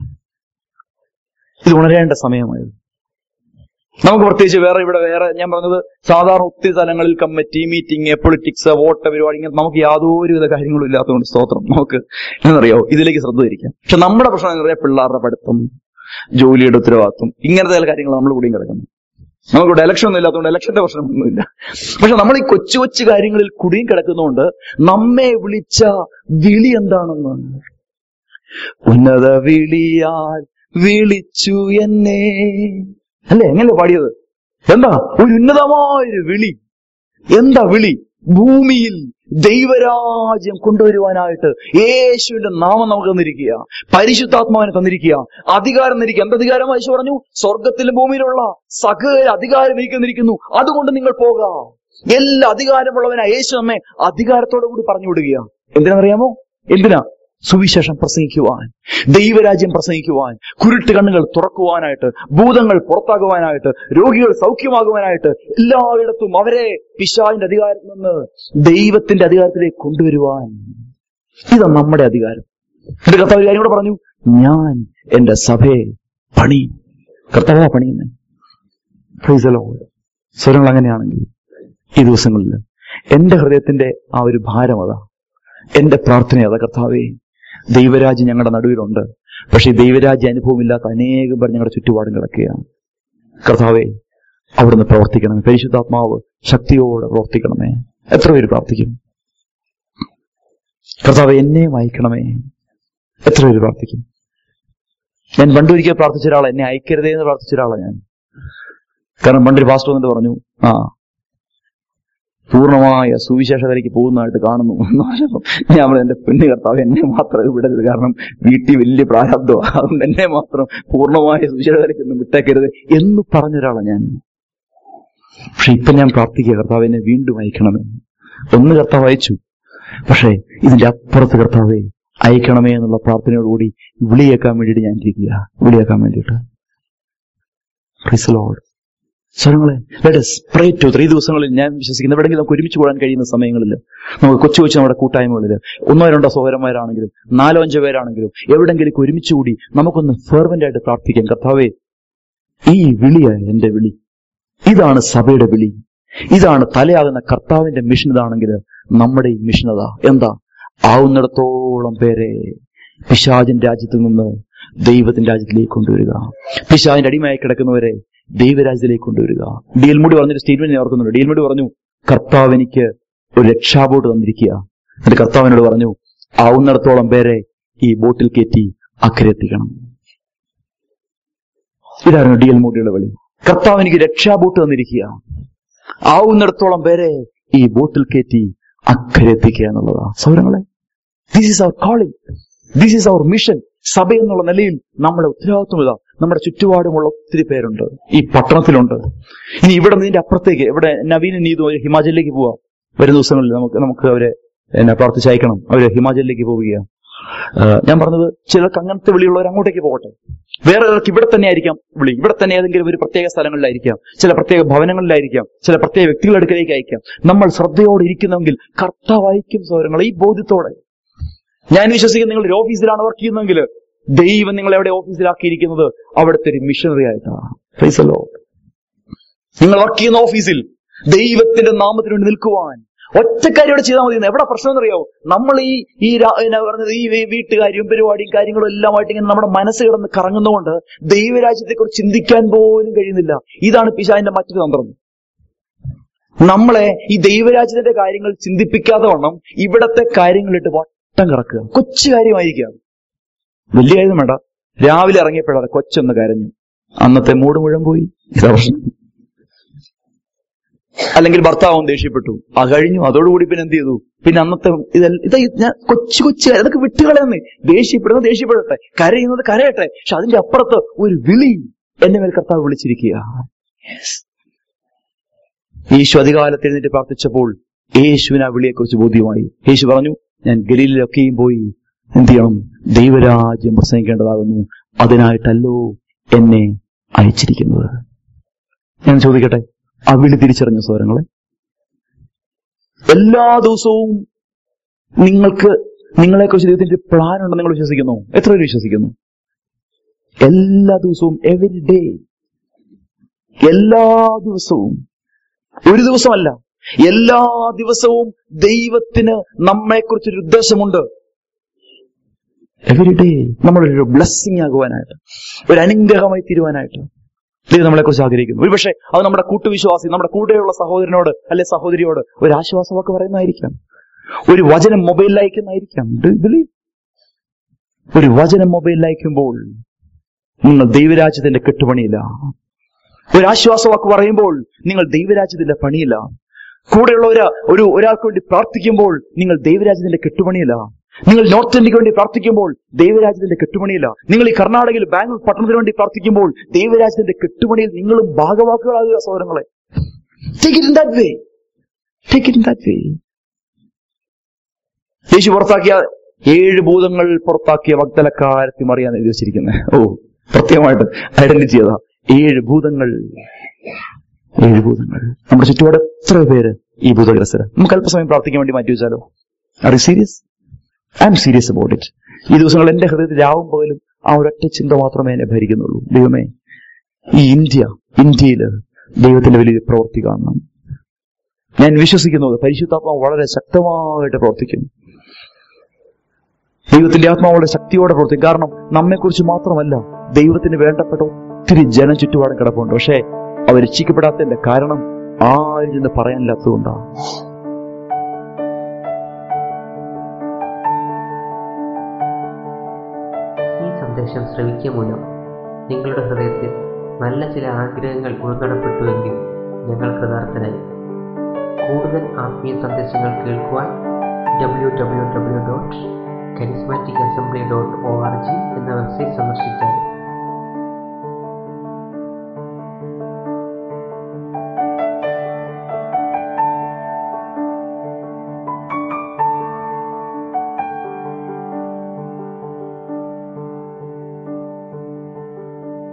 Speaker 1: ഇത് ഉണരേണ്ട സമയമായിരുന്നു നമുക്ക് പ്രത്യേകിച്ച് വേറെ ഇവിടെ വേറെ ഞാൻ പറഞ്ഞത് സാധാരണ ഒത്തിരി സ്ഥലങ്ങളിൽ കമ്മിറ്റി മീറ്റിംഗ് പൊളിറ്റിക്സ് വോട്ട് പരിപാടി ഇങ്ങനെ നമുക്ക് യാതൊരുവിധ കാര്യങ്ങളും ഇല്ലാത്തതുകൊണ്ട് സ്തോത്രം നമുക്ക് എന്നറിയോ ഇതിലേക്ക് ശ്രദ്ധ തിരിക്കാം പക്ഷെ നമ്മുടെ പ്രശ്നം എന്താ പറയുക പിള്ളേരുടെ പഠിത്തം ജോലിയുടെ ഉത്തരവാദിത്വം ഇങ്ങനത്തെ ചില കാര്യങ്ങൾ നമ്മൾ കൂടിയും കിടക്കുന്നു നമുക്കിവിടെ ഇലക്ഷൻ ഒന്നും ഇല്ലാത്തതുകൊണ്ട് ഇലക്ഷന്റെ പ്രശ്നമൊന്നുമില്ല പക്ഷെ നമ്മൾ ഈ കൊച്ചു കൊച്ചു കാര്യങ്ങളിൽ കുടിയും കിടക്കുന്നതുകൊണ്ട് നമ്മെ വിളിച്ച വിളി എന്താണെന്ന് ഉന്നത വിളിയാൽ വിളിച്ചു എന്നെ അല്ലേ എങ്ങനെ പാടിയത് എന്താ ഒരു ഉന്നതമായൊരു വിളി എന്താ വിളി ഭൂമിയിൽ ദൈവരാജ്യം കൊണ്ടുവരുവാനായിട്ട് യേശുവിന്റെ നാമം നമുക്ക് തന്നിരിക്കുക പരിശുദ്ധാത്മാവിനെ തന്നിരിക്കുക അധികാരം തന്നിരിക്കുക എന്ത് അധികാരം യേശു പറഞ്ഞു സ്വർഗത്തിലും ഭൂമിയിലുള്ള സകല അധികാരം എനിക്ക് തന്നിരിക്കുന്നു അതുകൊണ്ട് നിങ്ങൾ പോകാം എല്ലാ അധികാരമുള്ളവനായ യേശു നമ്മെ അധികാരത്തോടു കൂടി പറഞ്ഞു വിടുക എന്തിനാണെന്നറിയാമോ എന്തിനാ സുവിശേഷം പ്രസംഗിക്കുവാൻ ദൈവരാജ്യം പ്രസംഗിക്കുവാൻ കുരുട്ട് കണ്ണുകൾ തുറക്കുവാനായിട്ട് ഭൂതങ്ങൾ പുറത്താകുവാനായിട്ട് രോഗികൾ സൗഖ്യമാകുവാനായിട്ട് എല്ലായിടത്തും അവരെ പിശാവിന്റെ അധികാരത്തിൽ നിന്ന് ദൈവത്തിന്റെ അധികാരത്തിലേക്ക് കൊണ്ടുവരുവാൻ ഇതാ നമ്മുടെ അധികാരം എന്റെ കർത്താവ് ഒരു കാര്യം കൂടെ പറഞ്ഞു ഞാൻ എന്റെ സഭയെ പണി കർത്താവാ പണിയുന്നേ ഫ്രീസലോ സ്വരങ്ങൾ അങ്ങനെയാണെങ്കിൽ ഈ ദിവസങ്ങളിൽ എന്റെ ഹൃദയത്തിന്റെ ആ ഒരു ഭാരം അതാ എന്റെ പ്രാർത്ഥന അതാ കർത്താവേ ദൈവരാജ്യം ഞങ്ങളുടെ നടുവിലുണ്ട് പക്ഷെ ഈ ദൈവരാജ്യ അനുഭവമില്ലാത്ത അനേകം പേർ ഞങ്ങളുടെ ചുറ്റുപാടും കിടക്കുകയാണ് കർത്താവേ അവിടുന്ന് പ്രവർത്തിക്കണമേ പരിശുദ്ധാത്മാവ് ശക്തിയോടെ പ്രവർത്തിക്കണമേ എത്ര പേര് പ്രാർത്ഥിക്കും കർത്താവ് എന്നെ വായിക്കണമേ എത്ര പേര് പ്രാർത്ഥിക്കും ഞാൻ പണ്ടൊരിക്കൽ പ്രാർത്ഥിച്ച ഒരാളെ എന്നെ അയക്കരുതേ എന്ന് പ്രാർത്ഥിച്ച ഒരാളാണ് ഞാൻ കാരണം പണ്ടൊരു പാസ്റ്റർ എന്നിട്ട് പറഞ്ഞു ആ പൂർണ്ണമായ സുവിശേഷകരയ്ക്ക് പോകുന്നതായിട്ട് കാണുന്നു എന്ന് പറഞ്ഞപ്പോൾ ഞാൻ പറഞ്ഞു, എന്റെ പെണ്ണ് കർത്താവ് എന്നെ മാത്രം വിടരുത് കാരണം വീട്ടിൽ വലിയ പ്രാരബ്ധമാണ് അതുകൊണ്ട് എന്നെ മാത്രം പൂർണ്ണമായ സുവിശേഷകരയ്ക്കൊന്നും വിട്ടേക്കരുത് എന്ന് പറഞ്ഞ ഒരാളാണ് ഞാൻ പക്ഷെ ഇപ്പൊ ഞാൻ പ്രാർത്ഥിക്കുക കർത്താവ് എന്നെ വീണ്ടും അയക്കണമെന്ന് ഒന്ന് കർത്താവ് അയച്ചു പക്ഷേ ഇതിന്റെ അപ്പുറത്ത് കർത്താവെ അയക്കണമേ എന്നുള്ള പ്രാർത്ഥനയോടുകൂടി വിളിയേക്കാൻ വേണ്ടിയിട്ട് ഞാൻ ഇരിക്കുക വിളിയേക്കാൻ വേണ്ടിയിട്ട് Praise the Lord. സ്വരങ്ങളെ പ്രേ ടു ത്രീ ദിവസങ്ങളിൽ ഞാൻ വിശ്വസിക്കുന്നു എവിടെയെങ്കിലും നമുക്ക് ഒരുമിച്ച് കൂടാൻ കഴിയുന്ന സമയങ്ങളിൽ നമുക്ക് കൊച്ചു കൊച്ചു നമ്മുടെ കൂട്ടായ്മകളിൽ ഒന്നോ രണ്ടോ സഹോദരന്മാരാണെങ്കിലും നാലോ അഞ്ചോ പേരാണെങ്കിലും എവിടെയെങ്കിലും ഒരുമിച്ച് കൂടി നമുക്കൊന്ന് ഫെർവന്റ് ആയിട്ട് പ്രാർത്ഥിക്കാം കർത്താവേ ഈ വിളിയാ എന്റെ വിളി ഇതാണ് സഭയുടെ വിളി ഇതാണ് തലയാകുന്ന കർത്താവിന്റെ മിഷൻ ഇതാണെങ്കിൽ നമ്മുടെ ഈ മിഷൻ അതാ എന്താ ആവുന്നിടത്തോളം പേരെ പിശാചിന്റെ രാജ്യത്തിൽ നിന്ന് ദൈവത്തിന്റെ രാജ്യത്തിലേക്ക് കൊണ്ടുവരിക പിശാചിന്റെ അടിമയായി കിടക്കുന്നവരെ ദൈവരാജ്യത്തിലേക്ക് കൊണ്ടുവരിക ഡിയൽമുടി പറഞ്ഞൊരു സ്റ്റേറ്റ്മെന്റ് ഞാൻ ഓർക്കുന്നുണ്ട് ഡിയൽമുടി പറഞ്ഞു കർത്താവ് എനിക്ക് ഒരു രക്ഷാബോട്ട് തന്നിരിക്കുക എന്നിട്ട് കർത്താവിനോട് പറഞ്ഞു ആവുന്നിടത്തോളം പേരെ ഈ ബോട്ടിൽ കയറ്റി അക്കരെ എത്തിക്കണം ഇതായിരുന്നു ഡി എൽ മോഡിയുടെ വിളി കർത്താവ് എനിക്ക് രക്ഷാബോട്ട് തന്നിരിക്കുക ആവുന്നിടത്തോളം പേരെ ഈ ബോട്ടിൽ കയറ്റി അക്കരെ എത്തിക്കുക എന്നുള്ളതാ സൗരങ്ങളെ this is our calling this is our mission സഭ എന്നുള്ള നിലയിൽ നമ്മുടെ ഉത്തരവാദിത്വം ഇതാ നമ്മുടെ ചുറ്റുപാടുമുള്ള ഒത്തിരി പേരുണ്ട് ഈ പട്ടണത്തിലുണ്ട് ഇനി ഇവിടെ നിന്നിന്റെ അപ്പുറത്തേക്ക് ഇവിടെ നവീന നീതു ഒരു ഹിമാചലിലേക്ക് പോവാം വരും ദിവസങ്ങളിൽ നമുക്ക് നമുക്ക് അവരെ എന്നെ പ്രാർത്ഥിച്ചയക്കണം അവര് ഹിമാചലിലേക്ക് പോവുകയാണ് ആ, ഞാൻ പറഞ്ഞത് ചിലർക്ക് അങ്ങനത്തെ വിളിയുള്ളവർ അങ്ങോട്ടേക്ക് പോകട്ടെ വേറെ ചിലർക്ക് ഇവിടെ തന്നെ ആയിരിക്കാം വിളി ഇവിടെ തന്നെ ഏതെങ്കിലും ഒരു പ്രത്യേക സ്ഥലങ്ങളിലായിരിക്കാം ചില പ്രത്യേക ഭവനങ്ങളിലായിരിക്കാം ചില പ്രത്യേക വ്യക്തികളുടെ അടുക്കലേക്ക് അയക്കാം നമ്മൾ ശ്രദ്ധയോടെ ഇരിക്കുന്നെങ്കിൽ കർത്താവായിരിക്കും സൗരങ്ങൾ ഈ ബോധ്യത്തോടെ ഞാൻ വിശ്വസിക്കുന്ന നിങ്ങൾ ഒരു ഓഫീസിലാണ് വർക്ക് ചെയ്യുന്നതെങ്കിൽ ദൈവം നിങ്ങളെ എവിടെ ഓഫീസിലാക്കിയിരിക്കുന്നത് അവിടുത്തെ ഒരു മിഷണറി ആയിട്ടാണ് Praise the Lord. നിങ്ങൾ വർക്ക് ചെയ്യുന്ന ഓഫീസിൽ ദൈവത്തിന്റെ നാമത്തിന് വേണ്ടി നിൽക്കുവാൻ ഒറ്റക്കാരിയോടെ ചെയ്താൽ മതി എവിടെ പ്രശ്നം എന്നറിയാവോ നമ്മൾ ഈ ഈ രാ- എന്നാ പറഞ്ഞത് ഈ വീ- വീട്ടുകാര്യം പരിപാടിയും കാര്യങ്ങളും എല്ലാമായിട്ട് ഇങ്ങനെ നമ്മുടെ മനസ്സ് കിടന്ന് കറങ്ങുന്നതുകൊണ്ട് ദൈവരാജ്യത്തെ കുറിച്ച് ചിന്തിക്കാൻ പോലും കഴിയുന്നില്ല ഇതാണ് പിശാന്റെ മറ്റൊരു തന്ത്രം നമ്മളെ ഈ ദൈവരാജ്യത്തിന്റെ കാര്യങ്ങൾ ചിന്തിപ്പിക്കാതെ വണ്ണം ഇവിടത്തെ കാര്യങ്ങളിട്ട് വട്ടം കറക്കുക കൊച്ചു കാര്യമായിരിക്കാം വലിയ കാര്യം വേണ്ട രാവിലെ ഇറങ്ങിയപ്പോഴാണ് കൊച്ചൊന്ന് കരഞ്ഞു അന്നത്തെ മൂട് മുഴുവൻ പോയി ഇതാ പ്രശ്നം അല്ലെങ്കിൽ ഭർത്താവും ദേഷ്യപ്പെട്ടു ആ കഴിഞ്ഞു അതോടുകൂടി പിന്നെ എന്ത് ചെയ്തു പിന്നെ അന്നത്തെ ഇതെല്ലാം ഇതാ ഇത് ഞാൻ കൊച്ചു കൊച്ചു കാര്യം, അതൊക്കെ വിട്ടുകളയെന്ന് ദേഷ്യപ്പെടുന്നത് ദേഷ്യപ്പെടട്ടെ കരയുന്നത് കരയട്ടെ പക്ഷെ അതിന്റെ അപ്പുറത്ത് ഒരു വിളി എന്നെ മേൽ കർത്താവ് വിളിച്ചിരിക്കുക യേശു അധികാലത്ത് എഴുന്നേറ്റ് പ്രാർത്ഥിച്ചപ്പോൾ യേശുവിന് ആ വിളിയെക്കുറിച്ച് ബോധ്യമായി യേശു പറഞ്ഞു ഞാൻ ഗലീലിലൊക്കെയും പോയി എന്ത് ചെയ്യണം ദൈവരാജ്യം പ്രസംഗിക്കേണ്ടതാകുന്നു അതിനായിട്ടല്ലോ എന്നെ അയച്ചിരിക്കുന്നത് ഞാൻ ചോദിക്കട്ടെ ആ വിളി തിരിച്ചറിഞ്ഞ സ്വരങ്ങളെ എല്ലാ ദിവസവും നിങ്ങൾക്ക് നിങ്ങളെക്കുറിച്ച് ദൈവത്തിന്റെ പ്ലാൻ ഉണ്ടെന്ന് നിങ്ങൾ വിശ്വസിക്കുന്നു എത്ര പേര് വിശ്വസിക്കുന്നു എല്ലാ ദിവസവും എവരി ഡേ എല്ലാ ദിവസവും ഒരു ദിവസമല്ല എല്ലാ ദിവസവും ദൈവത്തിന് നമ്മളെക്കുറിച്ചൊരു ഉദ്ദേശമുണ്ട് എവരി ഡേ നമ്മളൊരു ബ്ലെസ്സിങ് ആകുവാനായിട്ട് ഒരു അനുഗ്രഹമായി തീരുവാനായിട്ട് ദൈവം നമ്മളെ കുറിച്ച് ആഗ്രഹിക്കുന്നു ഒരുപക്ഷെ അത് നമ്മുടെ കൂട്ടുവിശ്വാസി നമ്മുടെ കൂടെയുള്ള സഹോദരനോട് അല്ലെ സഹോദരിയോട് ഒരു ആശ്വാസമൊക്കെ പറയുന്നതായിരിക്കാം ഒരു വചനം മൊബൈലിൽ അയക്കുന്നതായിരിക്കാം Do you believe? ഒരു വചനം മൊബൈലിൽ അയക്കുമ്പോൾ നിങ്ങൾ ദൈവരാജ്യത്തിന്റെ കെട്ടുപണിയില്ല ഒരു ആശ്വാസവാക്ക് പറയുമ്പോൾ നിങ്ങൾ ദൈവരാജ്യത്തിന്റെ പണിയില്ല കൂടെയുള്ള ഒരു ഒരു ഒരാൾക്ക് വേണ്ടി പ്രാർത്ഥിക്കുമ്പോൾ നിങ്ങൾ ദൈവരാജ്യത്തിന്റെ കെട്ടുപണിയില്ല നിങ്ങൾ നോർത്ത് ഇന്ത്യക്ക് വേണ്ടി പ്രാർത്ഥിക്കുമ്പോൾ ദൈവരാജ്യത്തിന്റെ കെട്ടുപണിയില്ല നിങ്ങൾ ഈ കർണാടകയിൽ ബാംഗ്ലൂർ പട്ടണത്തിന് വേണ്ടി പ്രാർത്ഥിക്കുമ്പോൾ ദൈവരാജ്യത്തിന്റെ കെട്ടുപണിയിൽ നിങ്ങളും ഭാഗവാക്കുകളാകുക സഹോദരങ്ങളെ take it in that way take it in that way Yesu പുറത്താക്കിയ ഏഴ് ഭൂതങ്ങൾ പുറത്താക്കിയ വക്തലക്കാരത്തി മറിയാൻ എഴുതി വെച്ചിരിക്കുന്നത് ഓ പ്രത്യേകമായിട്ട് ഐഡന്റിറ്റി ചെയ്താ ഏഴ് ഭൂതങ്ങൾ ഏഴ് ഭൂതങ്ങൾ നമ്മുടെ ചുറ്റുപാട് എത്ര പേര് ഈ ഭൂതഗ്രസ്തര് നമുക്ക് അല്പസമയം പ്രാർത്ഥിക്കാൻ വേണ്ടി മാറ്റി വെച്ചാലോ are you serious I'm serious about it ഈ ദിവസങ്ങൾ എന്റെ ഹൃദയത്തിൽ രാവും പകലും ആ ഒരൊറ്റ ചിന്ത മാത്രമേ എന്നെ ഭരിക്കുന്നുള്ളൂ ദൈവമേ ഈ ഇന്ത്യ ഇന്ത്യയിൽ ദൈവത്തിന്റെ വലിയ പ്രവൃത്തി കാണണം ഞാൻ വിശ്വസിക്കുന്നത് പരിശുദ്ധാത്മാവ് വളരെ ശക്തമായിട്ട് പ്രവർത്തിക്കും ദൈവത്തിന്റെ ആത്മാവ് വളരെ ശക്തിയോടെ പ്രവർത്തിക്കും കാരണം നമ്മെക്കുറിച്ച് മാത്രമല്ല ദൈവത്തിന് വേണ്ടപ്പെട്ട ഒത്തിരി ജനം ചുറ്റുപാടും കിടപ്പുണ്ട് പക്ഷേ അവർ രക്ഷിക്കപ്പെടാത്തതിന്റെ കാരണം ആരും എന്ന് പറയാനില്ലാത്തതുകൊണ്ടാണ്
Speaker 3: ഈ സന്ദേശം ശ്രവിക്കുക മൂലം നിങ്ങളുടെ ഹൃദയത്തിൽ നല്ല ചില ആഗ്രഹങ്ങൾ ഉൾക്കടപ്പെട്ടുവെങ്കിൽ ഞങ്ങൾ കൃതാർത്ഥരായി കൂടുതൽ ആത്മീയ സന്ദേശങ്ങൾ കേൾക്കുവാൻ W W W dot charismatic assembly dot O R G എന്ന വെബ്സൈറ്റ് സന്ദർശിച്ചാൽ